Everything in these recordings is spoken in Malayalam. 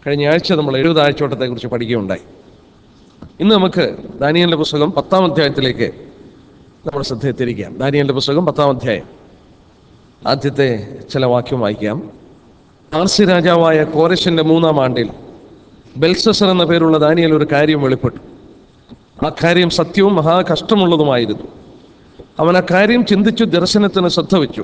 കഴിഞ്ഞ ആഴ്ച നമ്മൾ എഴുപതാഴ്ചവട്ടത്തെക്കുറിച്ച് പഠിക്കുകയുണ്ടായി ഇന്ന് നമുക്ക് ദാനിയലിൻ്റെ പുസ്തകം പത്താം അധ്യായത്തിലേക്ക് നമ്മുടെ ശ്രദ്ധയെ തിരിക്കാം ദാനിയലിൻ്റെ പുസ്തകം പത്താം അധ്യായം ആദ്യത്തെ ചില വാക്യം വായിക്കാം ആർസി രാജാവായ കോരശിൻ്റെ മൂന്നാം ആണ്ടിൽ ബെൽസസർ എന്ന പേരുള്ള ദാനിയൽ ഒരു കാര്യം വെളിപ്പെട്ടു ആ കാര്യം സത്യവും മഹാകഷ്ടമുള്ളതുമായിരുന്നു അവൻ ആ കാര്യം ചിന്തിച്ചു ദർശനത്തിന് ശ്രദ്ധ വെച്ചു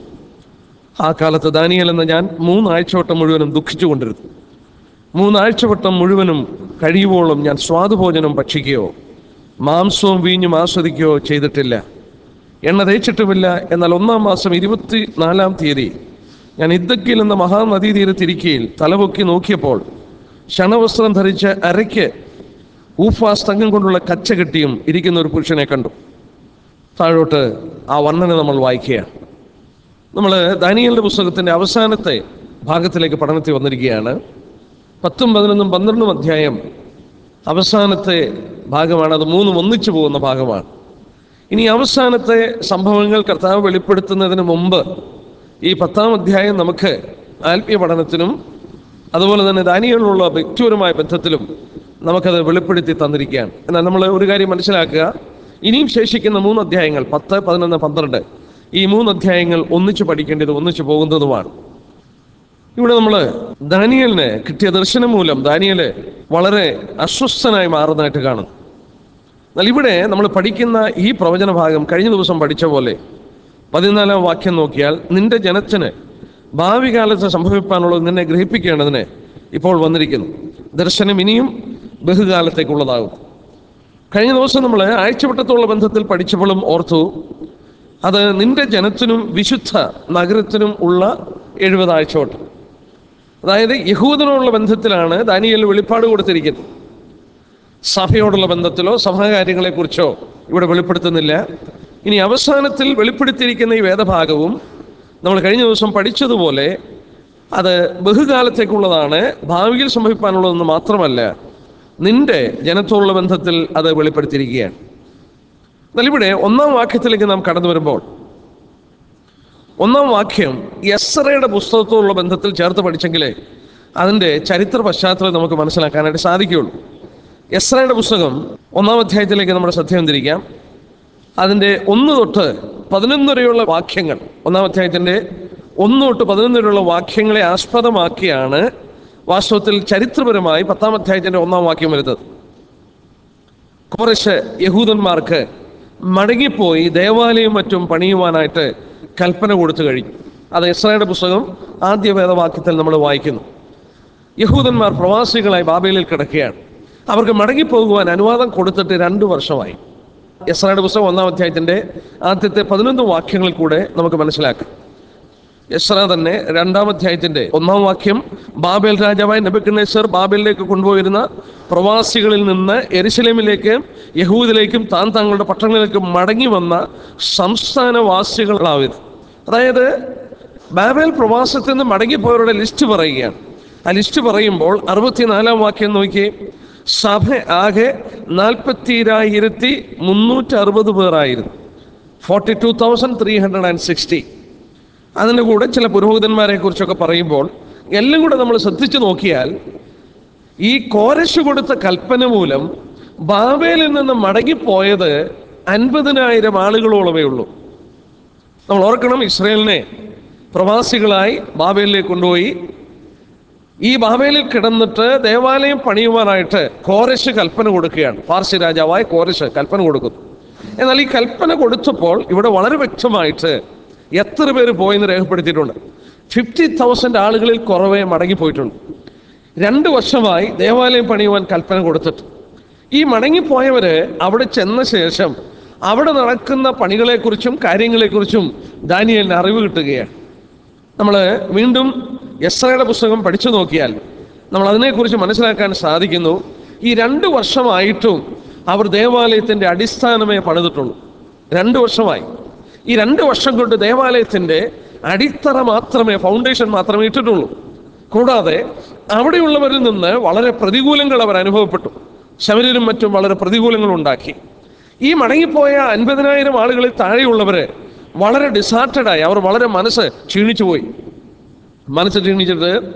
ആ കാലത്ത് ദാനിയൽ എന്ന ഞാൻ മൂന്നാഴ്ചവട്ടം മുഴുവനും ദുഃഖിച്ചുകൊണ്ടിരുന്നു മൂന്നാഴ്ചവട്ടം മുഴുവനും കഴിയുവോളം ഞാൻ സ്വാദുഭോജനം ഭക്ഷിക്കുകയോ മാംസവും വീഞ്ഞും ആസ്വദിക്കുകയോ ചെയ്തിട്ടില്ല എണ്ണ തേച്ചിട്ടുമില്ല എന്നാൽ ഒന്നാം മാസം ഇരുപത്തി നാലാം തീയതി ഞാൻ ഇദ്ദക്കിൽ എന്ന മഹാനദീതീരത്തിരിക്കയിൽ തലപൊക്കി നോക്കിയപ്പോൾ ക്ഷണവസ്ത്രം ധരിച്ച് അരയ്ക്ക് ഊഫാസ്തംഗം കൊണ്ടുള്ള കച്ച കെട്ടിയും ഇരിക്കുന്ന ഒരു പുരുഷനെ കണ്ടു താഴോട്ട് ആ വർണ്ണന നമ്മൾ വായിക്കുകയാണ് നമ്മൾ ദാനിയലിൻ്റെ പുസ്തകത്തിൻ്റെ അവസാനത്തെ ഭാഗത്തിലേക്ക് പഠനത്തിൽ വന്നിരിക്കുകയാണ് പത്തും പതിനൊന്നും പന്ത്രണ്ടും അധ്യായം അവസാനത്തെ ഭാഗമാണ് അത് മൂന്നും ഒന്നിച്ചു പോകുന്ന ഭാഗമാണ് ഇനി അവസാനത്തെ സംഭവങ്ങൾ കർത്താവ് വെളിപ്പെടുത്തുന്നതിന് മുമ്പ് ഈ പത്താം അധ്യായം നമുക്ക് ആത്മീയ പഠനത്തിനും അതുപോലെ തന്നെ ദാനികളിലുള്ള വ്യക്തിപരമായ ബന്ധത്തിലും നമുക്കത് വെളിപ്പെടുത്തി തന്നിരിക്കുകയാണ് എന്നാൽ നമ്മൾ ഒരു കാര്യം മനസ്സിലാക്കുക ഇനിയും ശേഷിക്കുന്ന മൂന്ന് അധ്യായങ്ങൾ പത്ത് പതിനൊന്ന് പന്ത്രണ്ട് ഈ മൂന്ന് അധ്യായങ്ങൾ ഒന്നിച്ചു പഠിക്കേണ്ടത് ഒന്നിച്ചു പോകുന്നതുമാണ് ഇവിടെ നമ്മൾ ദാനിയലിന് കിട്ടിയ ദർശനം മൂലം ദാനിയല് വളരെ അസ്വസ്ഥനായി മാറുന്നതായിട്ട് കാണുന്നു എന്നാൽ ഇവിടെ നമ്മൾ പഠിക്കുന്ന ഈ പ്രവചന ഭാഗം കഴിഞ്ഞ ദിവസം പഠിച്ച പോലെ പതിനാലാം വാക്യം നോക്കിയാൽ നിന്റെ ജനത്തിന് ഭാവി കാലത്ത് സംഭവിക്കാനുള്ളത് നിന്നെ ഗ്രഹിപ്പിക്കേണ്ടതിന് ഇപ്പോൾ വന്നിരിക്കുന്നു ദർശനം ഇനിയും ബഹുകാലത്തേക്കുള്ളതാകും കഴിഞ്ഞ ദിവസം നമ്മൾ ആഴ്ചവട്ടത്തോളം ബന്ധത്തിൽ പഠിച്ചപ്പോഴും ഓർത്തു അത് നിന്റെ ജനത്തിനും വിശുദ്ധ നഗരത്തിനും ഉള്ള എഴുപത് ആഴ്ചവട്ടം അതായത് യഹൂദനോടുള്ള ബന്ധത്തിലാണ് ദാനിയൽ വെളിപ്പാട് കൊടുത്തിരിക്കുന്നത് സഭയോടുള്ള ബന്ധത്തിലോ സഭാകാര്യങ്ങളെക്കുറിച്ചോ ഇവിടെ വെളിപ്പെടുത്തുന്നില്ല ഇനി അവസാനത്തിൽ വെളിപ്പെടുത്തിയിരിക്കുന്ന ഈ വേദഭാഗവും നമ്മൾ കഴിഞ്ഞ ദിവസം പഠിച്ചതുപോലെ അത് ബഹുകാലത്തേക്കുള്ളതാണ് ഭാവിയിൽ സംഭവിക്കാനുള്ളതെന്ന് മാത്രമല്ല നിന്റെ ജനത്തോടുള്ള ബന്ധത്തിൽ അത് വെളിപ്പെടുത്തിയിരിക്കുകയാണ് എന്നാൽ ഇവിടെ ഒന്നാം വാക്യത്തിലേക്ക് നാം കടന്നു വരുമ്പോൾ ഒന്നാം വാക്യം യസ്രയുടെ പുസ്തകത്തോടുള്ള ബന്ധത്തിൽ ചേർത്ത് പഠിച്ചെങ്കിലേ അതിൻ്റെ ചരിത്ര പശ്ചാത്തലം നമുക്ക് മനസ്സിലാക്കാനായിട്ട് സാധിക്കുകയുള്ളൂ യസ്രയുടെ പുസ്തകം ഒന്നാം അധ്യായത്തിലേക്ക് നമ്മുടെ ശ്രദ്ധ തിരിക്കാം അതിൻ്റെ ഒന്ന് തൊട്ട് പതിനൊന്ന് വരെയുള്ള വാക്യങ്ങൾ ഒന്നാം അധ്യായത്തിൻ്റെ ഒന്ന് തൊട്ട് പതിനൊന്ന് വരെയുള്ള വാക്യങ്ങളെ ആസ്പദമാക്കിയാണ് വാസ്തവത്തിൽ ചരിത്രപരമായി പത്താം അധ്യായത്തിൻ്റെ ഒന്നാം വാക്യം വരുന്നത് കുറച്ച് യഹൂദന്മാർക്ക് മടങ്ങിപ്പോയി ദേവാലയം മറ്റും പണിയുവാനായിട്ട് കൽപ്പന കൊടുത്തു കഴിഞ്ഞു അത് ഇസ്രായേലിന്റെ പുസ്തകം ആദ്യ വേദവാക്യത്തിൽ നമ്മൾ വായിക്കുന്നു യഹൂദന്മാർ പ്രവാസികളായി ബാബേലിൽ കിടക്കുകയാണ് അവർക്ക് മടങ്ങിപ്പോകുവാൻ അനുവാദം കൊടുത്തിട്ട് രണ്ടു വർഷമായി ഇസ്രായേലിന്റെ പുസ്തകം ഒന്നാം അധ്യായത്തിന്റെ ആദ്യത്തെ പതിനൊന്ന് വാക്യങ്ങളിൽ കൂടെ നമുക്ക് മനസ്സിലാക്കാം യസ്ര തന്നെ രണ്ടാം അധ്യായത്തിന്റെ ഒന്നാം വാക്യം ബാബേൽ രാജാവായ നബുക്കനേശ്വർ ബാബേലിലേക്ക് കൊണ്ടുപോയിരുന്ന പ്രവാസികളിൽ നിന്ന് എരുസലേമിലേക്ക് യഹൂദിലേക്കും താൻ തങ്ങളുടെ പട്ടണങ്ങളിലേക്ക് മടങ്ങി വന്ന സംസ്ഥാനവാസികളാവത് അതായത് ബാബേൽ പ്രവാസത്തിൽ നിന്ന് മടങ്ങിപ്പോയവരുടെ ലിസ്റ്റ് പറയുകയാണ് ആ ലിസ്റ്റ് പറയുമ്പോൾ അറുപത്തിനാലാം വാക്യം നോക്കി സഭ ആകെ നാൽപ്പത്തിരായിരത്തി മുന്നൂറ്റി അറുപത് പേരായിരുന്നു forty two thousand three hundred and sixty അതിൻ്റെ കൂടെ ചില പുരോഹിതന്മാരെ കുറിച്ചൊക്കെ പറയുമ്പോൾ എല്ലാം കൂടെ നമ്മൾ ശ്രദ്ധിച്ചു നോക്കിയാൽ ഈ കോരശ് കൊടുത്ത കൽപ്പന മൂലം ബാബേലിൽ നിന്ന് മടങ്ങിപ്പോയത് അൻപതിനായിരം ആളുകളോളമേ ഉള്ളൂ നമ്മൾ ഓർക്കണം ഇസ്രയേലിനെ പ്രവാസികളായി ബാബേലിലേക്ക് കൊണ്ടുപോയി ഈ ബാബേലിൽ കിടന്നിട്ട് ദേവാലയം പണിയുവാനായിട്ട് കോരശ് കൽപ്പന കൊടുക്കുകയാണ് പാർസി രാജാവായ കോരശ് കൽപ്പന കൊടുക്കുന്നു എന്നാൽ ഈ കൽപ്പന കൊടുത്തപ്പോൾ ഇവിടെ വളരെ വ്യക്തമായിട്ട് എത്ര പേര് പോയെന്ന് രേഖപ്പെടുത്തിയിട്ടുണ്ട് ഫിഫ്റ്റി തൗസൻഡ് ആളുകളിൽ കുറവേ മടങ്ങിപ്പോയിട്ടുണ്ട് രണ്ട് വർഷമായി ദേവാലയം പണിയുവാൻ കൽപ്പന കൊടുത്തിട്ട് ഈ മടങ്ങിപ്പോയവര് അവിടെ ചെന്ന ശേഷം അവിടെ നടക്കുന്ന പണികളെക്കുറിച്ചും കാര്യങ്ങളെക്കുറിച്ചും ദാനിയലിന് അറിവ് കിട്ടുകയാണ് നമ്മൾ വീണ്ടും എസ്രയുടെ പുസ്തകം പഠിച്ചു നോക്കിയാൽ നമ്മൾ അതിനെക്കുറിച്ച് മനസ്സിലാക്കാൻ സാധിക്കുന്നു ഈ രണ്ട് വർഷമായിട്ടും അവർ ദേവാലയത്തിൻ്റെ അടിസ്ഥാനമേ പണിതിട്ടുള്ളൂ രണ്ട് വർഷമായി ഈ രണ്ട് വർഷം കൊണ്ട് ദേവാലയത്തിൻ്റെ അടിത്തറ മാത്രമേ ഫൗണ്ടേഷൻ മാത്രമേ ഇട്ടിട്ടുള്ളൂ കൂടാതെ അവിടെയുള്ളവരിൽ നിന്ന് വളരെ പ്രതികൂലങ്ങൾ അവർ അനുഭവപ്പെട്ടു ശബരിലും മറ്റും വളരെ പ്രതികൂലങ്ങൾ ഉണ്ടാക്കി ഈ മടങ്ങിപ്പോയ അൻപതിനായിരം ആളുകളിൽ താഴെയുള്ളവര് വളരെ ഡിസാർട്ടഡായി അവർ വളരെ മനസ്സ് ക്ഷീണിച്ചു പോയി മനസ്സ് ക്ഷീണിച്ചിട്ട്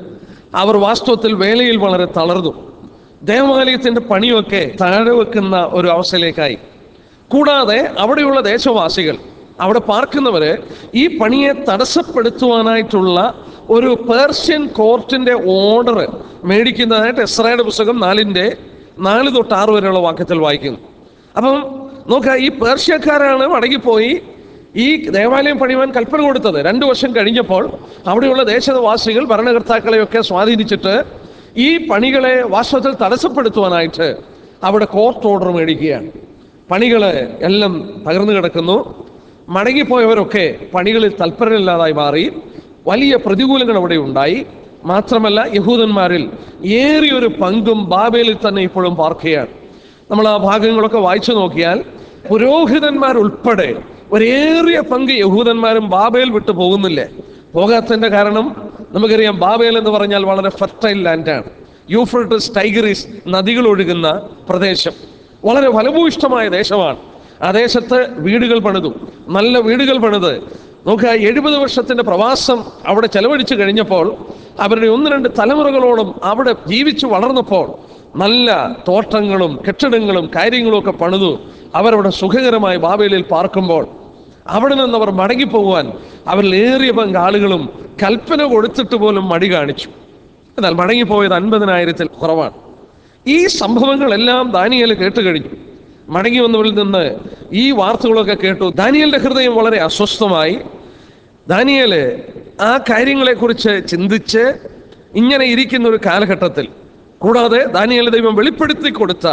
അവർ വാസ്തവത്തിൽ വേലയിൽ വളരെ തളർന്നു ദേവാലയത്തിന്റെ പണിയൊക്കെ താഴെ വെക്കുന്ന ഒരു അവസ്ഥയിലേക്കായി കൂടാതെ അവിടെയുള്ള ദേശവാസികൾ അവിടെ പാർക്കുന്നവര് ഈ പണിയെ തടസ്സപ്പെടുത്തുവാനായിട്ടുള്ള ഒരു പേർഷ്യൻ കോർട്ടിന്റെ ഓർഡർ മേടിക്കുന്നതായിട്ട് എസ്രയുടെ പുസ്തകം നാലിന്റെ നാല് തൊട്ട് ആറ് വരെയുള്ള വാക്യത്തിൽ വായിക്കുന്നു അപ്പം നോക്ക ഈ പേർഷ്യക്കാരാണ് മടങ്ങിപ്പോയി ഈ ദേവാലയം പണിയുവാൻ കൽപ്പന കൊടുത്തത് രണ്ടു വർഷം കഴിഞ്ഞപ്പോൾ അവിടെയുള്ള ദേശവാസികൾ ഭരണകർത്താക്കളെയൊക്കെ സ്വാധീനിച്ചിട്ട് ഈ പണികളെ വാസ്തവത്തിൽ തടസ്സപ്പെടുത്തുവാനായിട്ട് അവിടെ കോർട്ട് ഓർഡർ മേടിക്കുകയാണ് പണികൾ എല്ലാം തകർന്നു കിടക്കുന്നു മടങ്ങിപ്പോയവരൊക്കെ പണികളിൽ തൽപരരില്ലാതായി മാറി വലിയ പ്രതികൂലങ്ങൾ അവിടെ ഉണ്ടായി മാത്രമല്ല യഹൂദന്മാരിൽ ഏറിയൊരു പങ്കും ബാബേലിൽ തന്നെ ഇപ്പോഴും പാർക്കുകയാണ് നമ്മൾ ആ ഭാഗങ്ങളൊക്കെ വായിച്ചു നോക്കിയാൽ പുരോഹിതന്മാരുൾപ്പെടെ ഒരേറിയ പങ്ക് യഹൂദന്മാരും ബാബേൽ വിട്ടു പോകുന്നില്ലേ പോകാത്തതിന്റെ കാരണം നമുക്കറിയാം ബാബേൽ എന്ന് പറഞ്ഞാൽ വളരെ ഫെർട്ടൈൽ ലാൻഡാണ് യൂഫ്രട്ടിസ് ടൈഗറിസ് നദികൾ ഒഴുകുന്ന പ്രദേശം വളരെ ഫലഭൂയിഷ്ടമായ ദേശമാണ് ആ ദേശത്ത് വീടുകൾ പണിതു നല്ല വീടുകൾ പണിത് നോക്കുക എഴുപത് വർഷത്തിന്റെ പ്രവാസം അവിടെ ചെലവഴിച്ചു കഴിഞ്ഞപ്പോൾ അവരുടെ ഒന്ന് രണ്ട് തലമുറകളോളം അവിടെ ജീവിച്ചു വളർന്നപ്പോൾ നല്ല തോട്ടങ്ങളും കെട്ടിടങ്ങളും കാര്യങ്ങളും ഒക്കെ പണിതു അവരവിടെ സുഖകരമായി ബാബേലിൽ പാർക്കുമ്പോൾ അവിടെ നിന്ന് അവർ മടങ്ങിപ്പോകുവാൻ അവരിൽ ഏറിയ പങ്ക് ആളുകളും കൽപ്പന കൊടുത്തിട്ട് പോലും മടി കാണിച്ചു എന്നാൽ മടങ്ങിപ്പോയത് അൻപതിനായിരത്തിൽ കുറവാണ് ഈ സംഭവങ്ങളെല്ലാം ദാനിയേൽ കേട്ട് കഴിഞ്ഞു മടങ്ങി വന്നവരിൽ നിന്ന് ഈ വാർത്തകളൊക്കെ കേട്ടു ദാനിയലിന്റെ ഹൃദയം വളരെ അസ്വസ്ഥമായി ദാനിയേല് ആ കാര്യങ്ങളെക്കുറിച്ച് ചിന്തിച്ച് ഇങ്ങനെ ഇരിക്കുന്ന ഒരു കാലഘട്ടത്തിൽ കൂടാതെ ദാനിയേൽ ദൈവം വെളിപ്പെടുത്തി കൊടുത്ത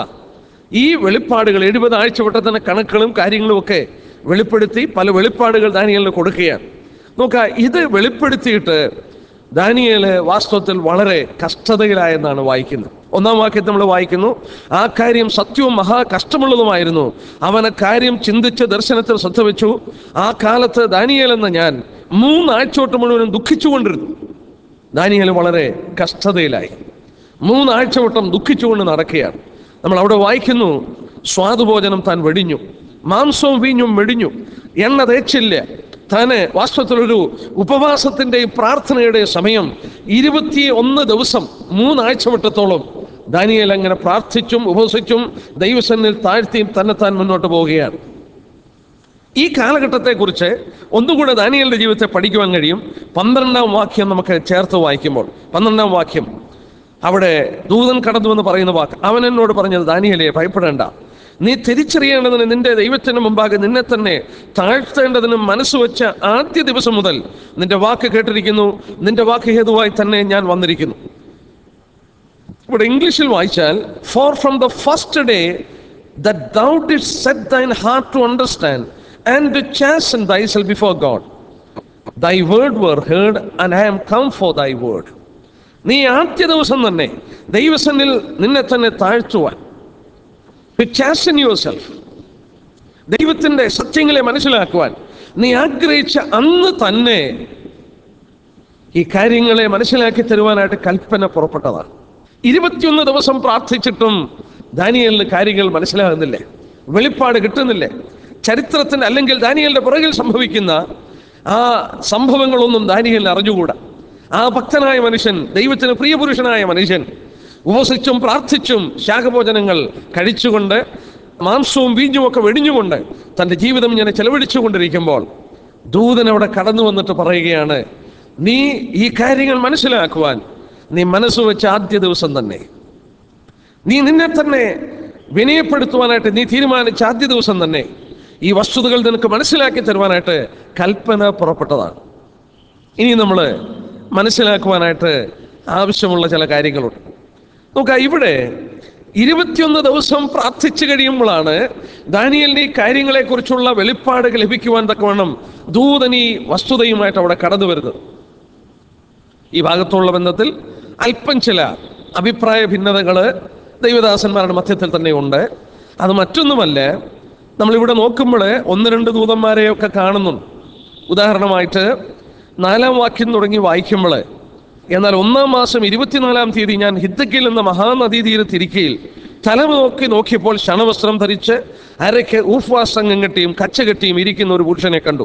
ഈ വെളിപ്പാടുകൾ എഴുപത് ആഴ്ച വട്ടത്തിന്റെ കണക്കുകളും കാര്യങ്ങളും ഒക്കെ വെളിപ്പെടുത്തി പല വെളിപ്പാടുകൾ ദാനിയലിന് കൊടുക്കുകയാണ് നോക്ക ഇത് വെളിപ്പെടുത്തിയിട്ട് ദാനിയേല് വാസ്തവത്തിൽ വളരെ കഷ്ടതയിലായെന്നാണ് വായിക്കുന്നത് ഒന്നാം വാക്യത്തിൽ നമ്മൾ വായിക്കുന്നു ആ കാര്യം സത്യവും മഹാ കഷ്ടമുള്ളതുമായിരുന്നു അവൻ ആ കാര്യം ചിന്തിച്ച് ദർശനത്തിൽ ശ്രദ്ധ വെച്ചു ആ കാലത്ത് ദാനിയേൽ എന്ന ഞാൻ മൂന്നാഴ്ചോട്ട് മുഴുവനും ദുഃഖിച്ചുകൊണ്ടിരുന്നു ദാനിയേൽ വളരെ കഷ്ടതയിലായി മൂന്നാഴ്ച വട്ടം ദുഃഖിച്ചുകൊണ്ട് നടക്കുകയാണ് നമ്മൾ അവിടെ വായിക്കുന്നു സ്വാദുഭോജനം താൻ വെടിഞ്ഞു മാംസവും വീഞ്ഞും വെടിഞ്ഞു എണ്ണ തേച്ചില്ല താന് വാസ്തവത്തിലൊരു ഉപവാസത്തിന്റെയും പ്രാർത്ഥനയുടെയും സമയം ഇരുപത്തി ഒന്ന് ദിവസം മൂന്നാഴ്ച വട്ടത്തോളം ദാനിയേൽ അങ്ങനെ പ്രാർത്ഥിച്ചും ഉപവസിച്ചും ദൈവസന്നിൽ താഴ്ത്തിയും തന്നെത്താൻ മുന്നോട്ട് പോവുകയാണ് ഈ കാലഘട്ടത്തെക്കുറിച്ച് ഒന്നുകൂടെ ദാനിയലിന്റെ ജീവിതത്തെ പഠിക്കുവാൻ കഴിയും പന്ത്രണ്ടാം വാക്യം നമുക്ക് ചേർത്ത് വായിക്കുമ്പോൾ പന്ത്രണ്ടാം വാക്യം അവിടെ ദൂതൻ കടന്നു എന്ന് പറയുന്ന വാക്ക് അവൻ എന്നോട് പറഞ്ഞത് ദാനിയലെ ഭയപ്പെടേണ്ട നീ തിരിച്ചറിയേണ്ടതിന് നിന്റെ ദൈവത്തിന് മുമ്പാകെ നിന്നെ തന്നെ താഴ്ത്തേണ്ടതിന് മനസ്സ് വെച്ച ആദ്യ ദിവസം മുതൽ നിന്റെ വാക്ക് കേട്ടിരിക്കുന്നു നിന്റെ വാക്ക് ഹേതുവായി തന്നെ ഞാൻ വന്നിരിക്കുന്നു ഇവിടെ ഇംഗ്ലീഷിൽ വായിച്ചാൽ for from the first day that thou did set thine heart to understand and to chasten thyself before God thy word were heard and I am come for thy word നീ ആദ്യ ദിവസം തന്നെ ദൈവസന്നിൽ നിന്നെ തന്നെ താഴ്ത്തുവാൻ ടു ചാസൻ യുവർ സെൽഫ് ദൈവത്തിന്റെ സത്യങ്ങളെ മനസ്സിലാക്കുവാൻ നീ ആഗ്രഹിച്ച അന്ന് തന്നെ ഈ കാര്യങ്ങളെ മനസ്സിലാക്കി തരുവാനായിട്ട് കൽപ്പന പുറപ്പെട്ടതാണ് ഇരുപത്തിയൊന്ന് ദിവസം പ്രാർത്ഥിച്ചിട്ടും ദാനിയലിന് കാര്യങ്ങൾ മനസ്സിലാകുന്നില്ലേ വെളിപ്പാട് കിട്ടുന്നില്ലേ ചരിത്രത്തിന് അല്ലെങ്കിൽ ദാനിയലിന്റെ പുറകിൽ സംഭവിക്കുന്ന ആ സംഭവങ്ങളൊന്നും ദാനിയലിന് അറിഞ്ഞുകൂടാ ആ ഭക്തനായ മനുഷ്യൻ ദൈവത്തിന് പ്രിയപുരുഷനായ മനുഷ്യൻ ഉപസിച്ചും പ്രാർത്ഥിച്ചും ശാഖഭോജനങ്ങൾ കഴിച്ചുകൊണ്ട് മാംസവും വീഞ്ഞും ഒക്കെ വെടിഞ്ഞുകൊണ്ട് തൻ്റെ ജീവിതം ഇങ്ങനെ ചെലവഴിച്ചു കൊണ്ടിരിക്കുമ്പോൾ ദൂതൻ അവിടെ കടന്നു വന്നിട്ട് പറയുകയാണ് നീ ഈ കാര്യങ്ങൾ മനസ്സിലാക്കുവാൻ നീ മനസ്സ് വെച്ച ആദ്യ ദിവസം തന്നെ നീ നിന്നെ തന്നെ വിനയപ്പെടുത്തുവാനായിട്ട് നീ തീരുമാനിച്ച ആദ്യ ദിവസം തന്നെ ഈ വസ്തുതകൾ നിനക്ക് മനസ്സിലാക്കി തരുവാനായിട്ട് കൽപ്പന പുറപ്പെട്ടതാണ് ഇനി നമ്മൾ മനസ്സിലാക്കുവാനായിട്ട് ആവശ്യമുള്ള ചില കാര്യങ്ങളുണ്ട് നോക്കാം ഇവിടെ ഇരുപത്തിയൊന്ന് ദിവസം പ്രാർത്ഥിച്ചു കഴിയുമ്പോഴാണ് ദാനിയലിന് ഈ കാര്യങ്ങളെക്കുറിച്ചുള്ള വെളിപ്പാട് ലഭിക്കുവാൻ തക്കവണ്ണം ദൂതൻ ഈ വസ്തുതയുമായിട്ട് അവിടെ കടന്നു വരുന്നത് ഈ ഭാഗത്തുള്ള ബന്ധത്തിൽ അല്പം ചില അഭിപ്രായ ഭിന്നതകൾ ദൈവദാസന്മാരുടെ മധ്യത്തിൽ തന്നെ ഉണ്ട് അത് മറ്റൊന്നുമല്ല നമ്മളിവിടെ നോക്കുമ്പോൾ ഒന്ന് രണ്ട് ദൂതന്മാരെയൊക്കെ കാണുന്നുണ്ട് ഉദാഹരണമായിട്ട് നാലാം വാക്യം തുടങ്ങി വായിക്കുമ്പോൾ എന്നാൽ ഒന്നാം മാസം ഇരുപത്തിനാലാം തീയതി ഞാൻ ഹിദ്ദക്കിൽ എന്ന മഹാനദീ തീരത്തിരിക്കയിൽ തല നോക്കി നോക്കിയപ്പോൾ ക്ഷണവസ്ത്രം ധരിച്ച് അരയ്ക്ക് ഊഫ്വാസംഗം കെട്ടിയും കച്ച കെട്ടിയും ഇരിക്കുന്ന ഒരു പുരുഷനെ കണ്ടു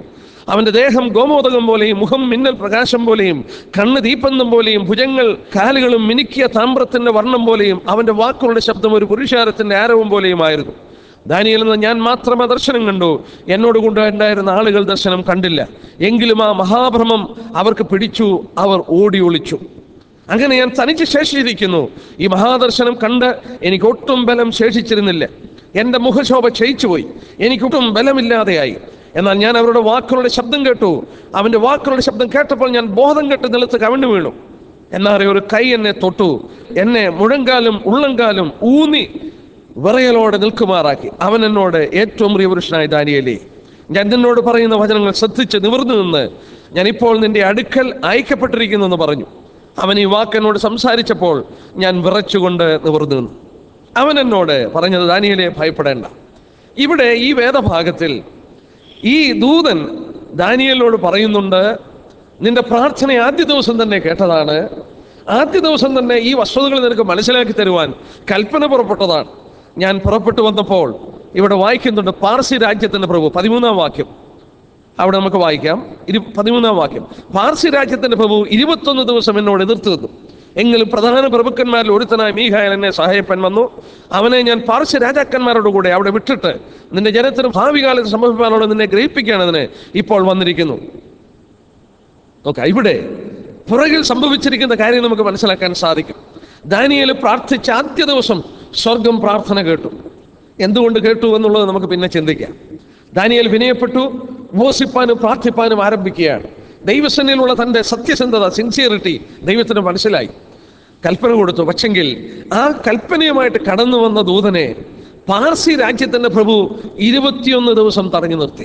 അവന്റെ ദേഹം ഗോമോദകം പോലെയും മുഖം മിന്നൽ പ്രകാശം പോലെയും കണ്ണ് ദീപന്തം പോലെയും ഭുജങ്ങൾ കാലുകളും മിനുക്കിയ താമ്രത്തിന്റെ വർണ്ണം പോലെയും അവന്റെ വാക്കുകളുടെ ശബ്ദം ഒരു പുരുഷാരത്തിന്റെ ആരവം പോലെയുമായിരുന്നു ദാനിയൽ എന്ന ഞാൻ മാത്രമേ ദർശനം കണ്ടു എന്നോട് കൊണ്ടുണ്ടായിരുന്ന ആളുകൾ ദർശനം കണ്ടില്ല എങ്കിലും ആ മഹാഭ്രമം അവർക്ക് പിടിച്ചു അവർ ഓടി ഒളിച്ചു അങ്ങനെ ഞാൻ തനിച്ച് ശേഷിച്ചിരിക്കുന്നു ഈ മഹാദർശനം കണ്ട് എനിക്ക് ഒട്ടും ബലം ശേഷിച്ചിരുന്നില്ല എൻ്റെ മുഖശോഭ ക്ഷയിച്ചുപോയി എനിക്കൊട്ടും ബലമില്ലാതെയായി എന്നാൽ ഞാൻ അവരുടെ വാക്കുകളുടെ ശബ്ദം കേട്ടു അവൻ്റെ വാക്കുകളുടെ ശബ്ദം കേട്ടപ്പോൾ ഞാൻ ബോധം കെട്ട് നിലത്ത് കവിണ്ണു വീണു എന്നാൽ ഒരു കൈ എന്നെ തൊട്ടു എന്നെ മുഴങ്കാലും ഉള്ളങ്കാലും ഊന്നി വിറയലോടെ നിൽക്കുമാറാക്കി അവൻ എന്നോട് ഏറ്റവും പ്രിയ പുരുഷനായ ദാനിയലേ ഞാൻ നിന്നോട് പറയുന്ന വചനങ്ങൾ ശ്രദ്ധിച്ച് നിവർന്നു നിന്ന് ഞാൻ ഇപ്പോൾ നിന്റെ അടുക്കൽ അയക്കപ്പെട്ടിരിക്കുന്നു എന്ന് പറഞ്ഞു അവൻ ഈ വാക്കെന്നോട് സംസാരിച്ചപ്പോൾ ഞാൻ വിറച്ചുകൊണ്ട് നിവർന്നു നിന്നു അവൻ എന്നോട് പറഞ്ഞത് ദാനിയലെ ഭയപ്പെടേണ്ട ഇവിടെ ഈ വേദഭാഗത്തിൽ ഈ ദൂതൻ ദാനിയലിനോട് പറയുന്നുണ്ട് നിന്റെ പ്രാർത്ഥന ആദ്യ ദിവസം തന്നെ കേട്ടതാണ് ആദ്യ ദിവസം തന്നെ ഈ വസ്തുതകൾ നിനക്ക് മനസ്സിലാക്കി തരുവാൻ കൽപ്പന പുറപ്പെട്ടതാണ് ഞാൻ പുറപ്പെട്ടു വന്നപ്പോൾ ഇവിടെ വായിക്കുന്നുണ്ട് പാർസി രാജ്യത്തിന്റെ പ്രഭു പതിമൂന്നാം വാക്യം അവിടെ നമുക്ക് വായിക്കാം ഇരു പതിമൂന്നാം വാക്യം പാർസി രാജ്യത്തിന്റെ പ്രഭു ഇരുപത്തൊന്ന് ദിവസം എന്നോട് എതിർത്ത് നിന്നു എങ്കിലും പ്രധാന പ്രഭുക്കന്മാരിൽ ഒരുത്തനായ മീഹായൽ എന്നെ സഹായിപ്പാൻ വന്നു അവനെ ഞാൻ പാർശ്യ രാജാക്കന്മാരോട് കൂടെ അവിടെ വിട്ടിട്ട് നിന്റെ ജനത്തിന് ഭാവി കാലത്ത് സംഭവിക്കാനോട് നിന്നെ ഗ്രഹിപ്പിക്കുകയാണെന്ന് ഇപ്പോൾ വന്നിരിക്കുന്നു നോക്ക ഇവിടെ പുറകിൽ സംഭവിച്ചിരിക്കുന്ന കാര്യം നമുക്ക് മനസ്സിലാക്കാൻ സാധിക്കും ദാനിയേൽ പ്രാർത്ഥിച്ച ആദ്യ ദിവസം സ്വർഗം പ്രാർത്ഥന കേട്ടു എന്തുകൊണ്ട് കേട്ടു എന്നുള്ളത് നമുക്ക് പിന്നെ ചിന്തിക്കാം ദാനിയേൽ വിനയപ്പെട്ടു ഉപവസിപ്പാനും പ്രാർത്ഥിപ്പാനും ആരംഭിക്കുകയാണ് ദൈവസേനയിലുള്ള തൻ്റെ സത്യസന്ധത സിൻസിയറിറ്റി ദൈവത്തിന് മനസ്സിലായി കൽപ്പന കൊടുത്തു പക്ഷെങ്കിൽ ആ കൽപ്പനയുമായിട്ട് കടന്നു വന്ന ദൂതനെ പാർസി രാജ്യത്തിന്റെ പ്രഭു ഇരുപത്തിയൊന്ന് ദിവസം തടഞ്ഞു നിർത്തി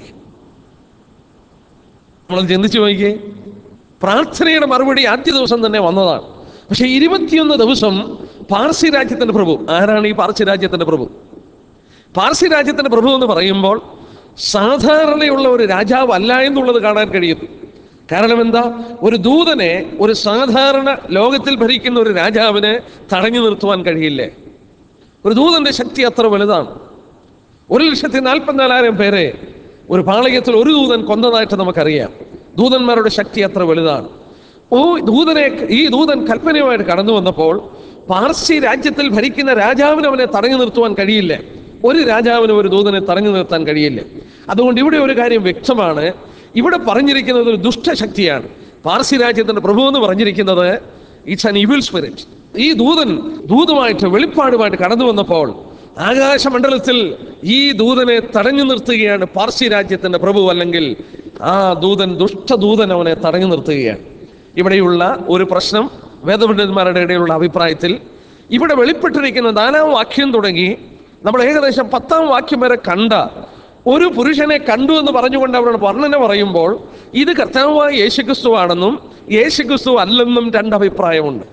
നമ്മൾ ചിന്തിച്ചു നോക്കിയേ പ്രാർത്ഥനയുടെ മറുപടി ആദ്യ ദിവസം തന്നെ വന്നതാണ് പക്ഷെ ഇരുപത്തിയൊന്ന് ദിവസം പാർസി രാജ്യത്തിന്റെ പ്രഭു ആരാണ് ഈ പാർസി രാജ്യത്തിന്റെ പ്രഭു പാർസി രാജ്യത്തിന്റെ പ്രഭു എന്ന് പറയുമ്പോൾ സാധാരണയുള്ള ഒരു രാജാവ് അല്ല എന്നുള്ളത് കാണാൻ കഴിയുന്നു കാരണം എന്താ ഒരു ദൂതനെ ഒരു സാധാരണ ലോകത്തിൽ ഭരിക്കുന്ന ഒരു രാജാവിനെ തടഞ്ഞു നിർത്തുവാൻ കഴിയില്ലേ ഒരു ദൂതന്റെ ശക്തി അത്ര വലുതാണ് ഒരു ലക്ഷത്തി നാൽപ്പത്തിനാലായിരം പേരെ ഒരു പാളയത്തിൽ ഒരു ദൂതൻ കൊന്നതായിട്ട് നമുക്കറിയാം ദൂതന്മാരുടെ ശക്തി അത്ര വലുതാണ് ഓ ദൂതനെ ഈ ദൂതൻ കൽപ്പനയുമായിട്ട് കടന്നു വന്നപ്പോൾ പാർസി രാജ്യത്തിൽ ഭരിക്കുന്ന രാജാവിന് അവനെ തടഞ്ഞു നിർത്തുവാൻ കഴിയില്ല ഒരു രാജാവിനും ഒരു ദൂതനെ തടഞ്ഞു നിർത്താൻ കഴിയില്ല അതുകൊണ്ട് ഇവിടെ ഒരു കാര്യം വ്യക്തമാണ് ഇവിടെ പറഞ്ഞിരിക്കുന്നത് ഒരു ദുഷ്ടശക്തിയാണ് പാർസി രാജ്യത്തിന്റെ പ്രഭു എന്ന് പറഞ്ഞിരിക്കുന്നത് ഇറ്റ്സ് ആൻ ഇവിൽ സ്പിരിറ്റ് ഈ ദൂതൻ ദൂതുമായിട്ട് വെളിപ്പാടുമായിട്ട് കടന്നു വന്നപ്പോൾ ആകാശമണ്ഡലത്തിൽ ഈ ദൂതനെ തടഞ്ഞു നിർത്തുകയാണ് പാർസി രാജ്യത്തിന്റെ പ്രഭു അല്ലെങ്കിൽ ആ ദൂതൻ ദുഷ്ടദൂതൻ അവനെ തടഞ്ഞു നിർത്തുകയാണ് ഇവിടെയുള്ള ഒരു പ്രശ്നം വേദപണ്ഡിതന്മാരുടെ ഇടയിലുള്ള അഭിപ്രായത്തിൽ ഇവിടെ വെളിപ്പെട്ടിരിക്കുന്ന നാലാം വാക്യം തുടങ്ങി നമ്മൾ ഏകദേശം പത്താം വാക്യം വരെ കണ്ട ഒരു പുരുഷനെ കണ്ടു എന്ന് പറഞ്ഞുകൊണ്ട് അവരുടെ വർണ്ണന പറയുമ്പോൾ ഇത് കർത്താവായ യേശുക്രിസ്തു ആണെന്നും യേശുക്രിസ്തു അല്ലെന്നും രണ്ട് അഭിപ്രായമുണ്ട്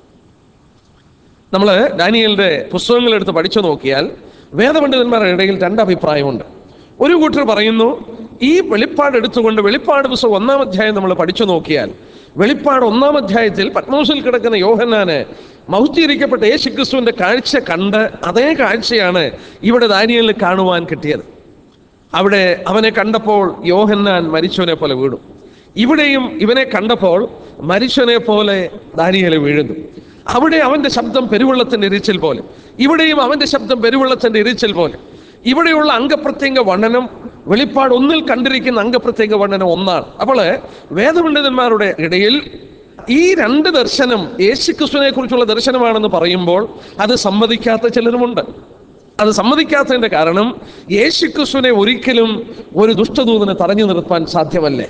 നമ്മൾ ഡാനിയലിന്റെ പുസ്തകങ്ങൾ എടുത്ത് പഠിച്ചു നോക്കിയാൽ വേദപണ്ഡിതന്മാരുടെ ഇടയിൽ രണ്ട് അഭിപ്രായമുണ്ട് ഒരു കൂട്ടർ പറയുന്നു ഈ വെളിപ്പാട് എടുത്തുകൊണ്ട് വെളിപ്പാട് പുസ്തകം ഒന്നാം അധ്യായം നമ്മൾ പഠിച്ചു നോക്കിയാൽ വെളിപ്പാട് ഒന്നാം അധ്യായത്തിൽ പത്മോസിൽ കിടക്കുന്ന യോഹന്നാന് മൗസ്തീകരിക്കപ്പെട്ട യേശുക്രിസ്തുവിന്റെ കാഴ്ച കണ്ട് അതേ കാഴ്ചയാണ് ഇവിടെ ദാനിയലിൽ കാണുവാൻ കിട്ടിയത് അവിടെ അവനെ കണ്ടപ്പോൾ യോഹന്നാൻ മരിച്ചവനെ പോലെ വീണു ഇവിടെയും ഇവനെ കണ്ടപ്പോൾ മരിച്ചവനെ പോലെ ദാനിയല് വീഴുന്നു അവിടെ അവന്റെ ശബ്ദം പെരുവെള്ളത്തിന്റെ ഇരിച്ചിൽ പോലെ ഇവിടെയും അവന്റെ ശബ്ദം പെരുവെള്ളത്തിന്റെ ഇരിച്ചിൽ പോലെ ഇവിടെയുള്ള അംഗപ്രത്യംഗ വർണ്ണനം വെളിപ്പാട് ഒന്നിൽ കണ്ടിരിക്കുന്ന അംഗപ്രത്യംഗ വർണ്ണനം ഒന്നാണ് അപ്പോൾ വേദപണ്ഡിതന്മാരുടെ ഇടയിൽ ഈ രണ്ട് ദർശനം യേശുക്രിസ്തുവിനെ കുറിച്ചുള്ള ദർശനമാണെന്ന് പറയുമ്പോൾ അത് സമ്മതിക്കാത്ത ചിലരുമുണ്ട് അത് സമ്മതിക്കാത്തതിന്റെ കാരണം യേശുക്രിസ്തുവിനെ ഒരിക്കലും ഒരു ദുഷ്ടദൂതനെ തടഞ്ഞു നിർത്താൻ സാധ്യമല്ലേ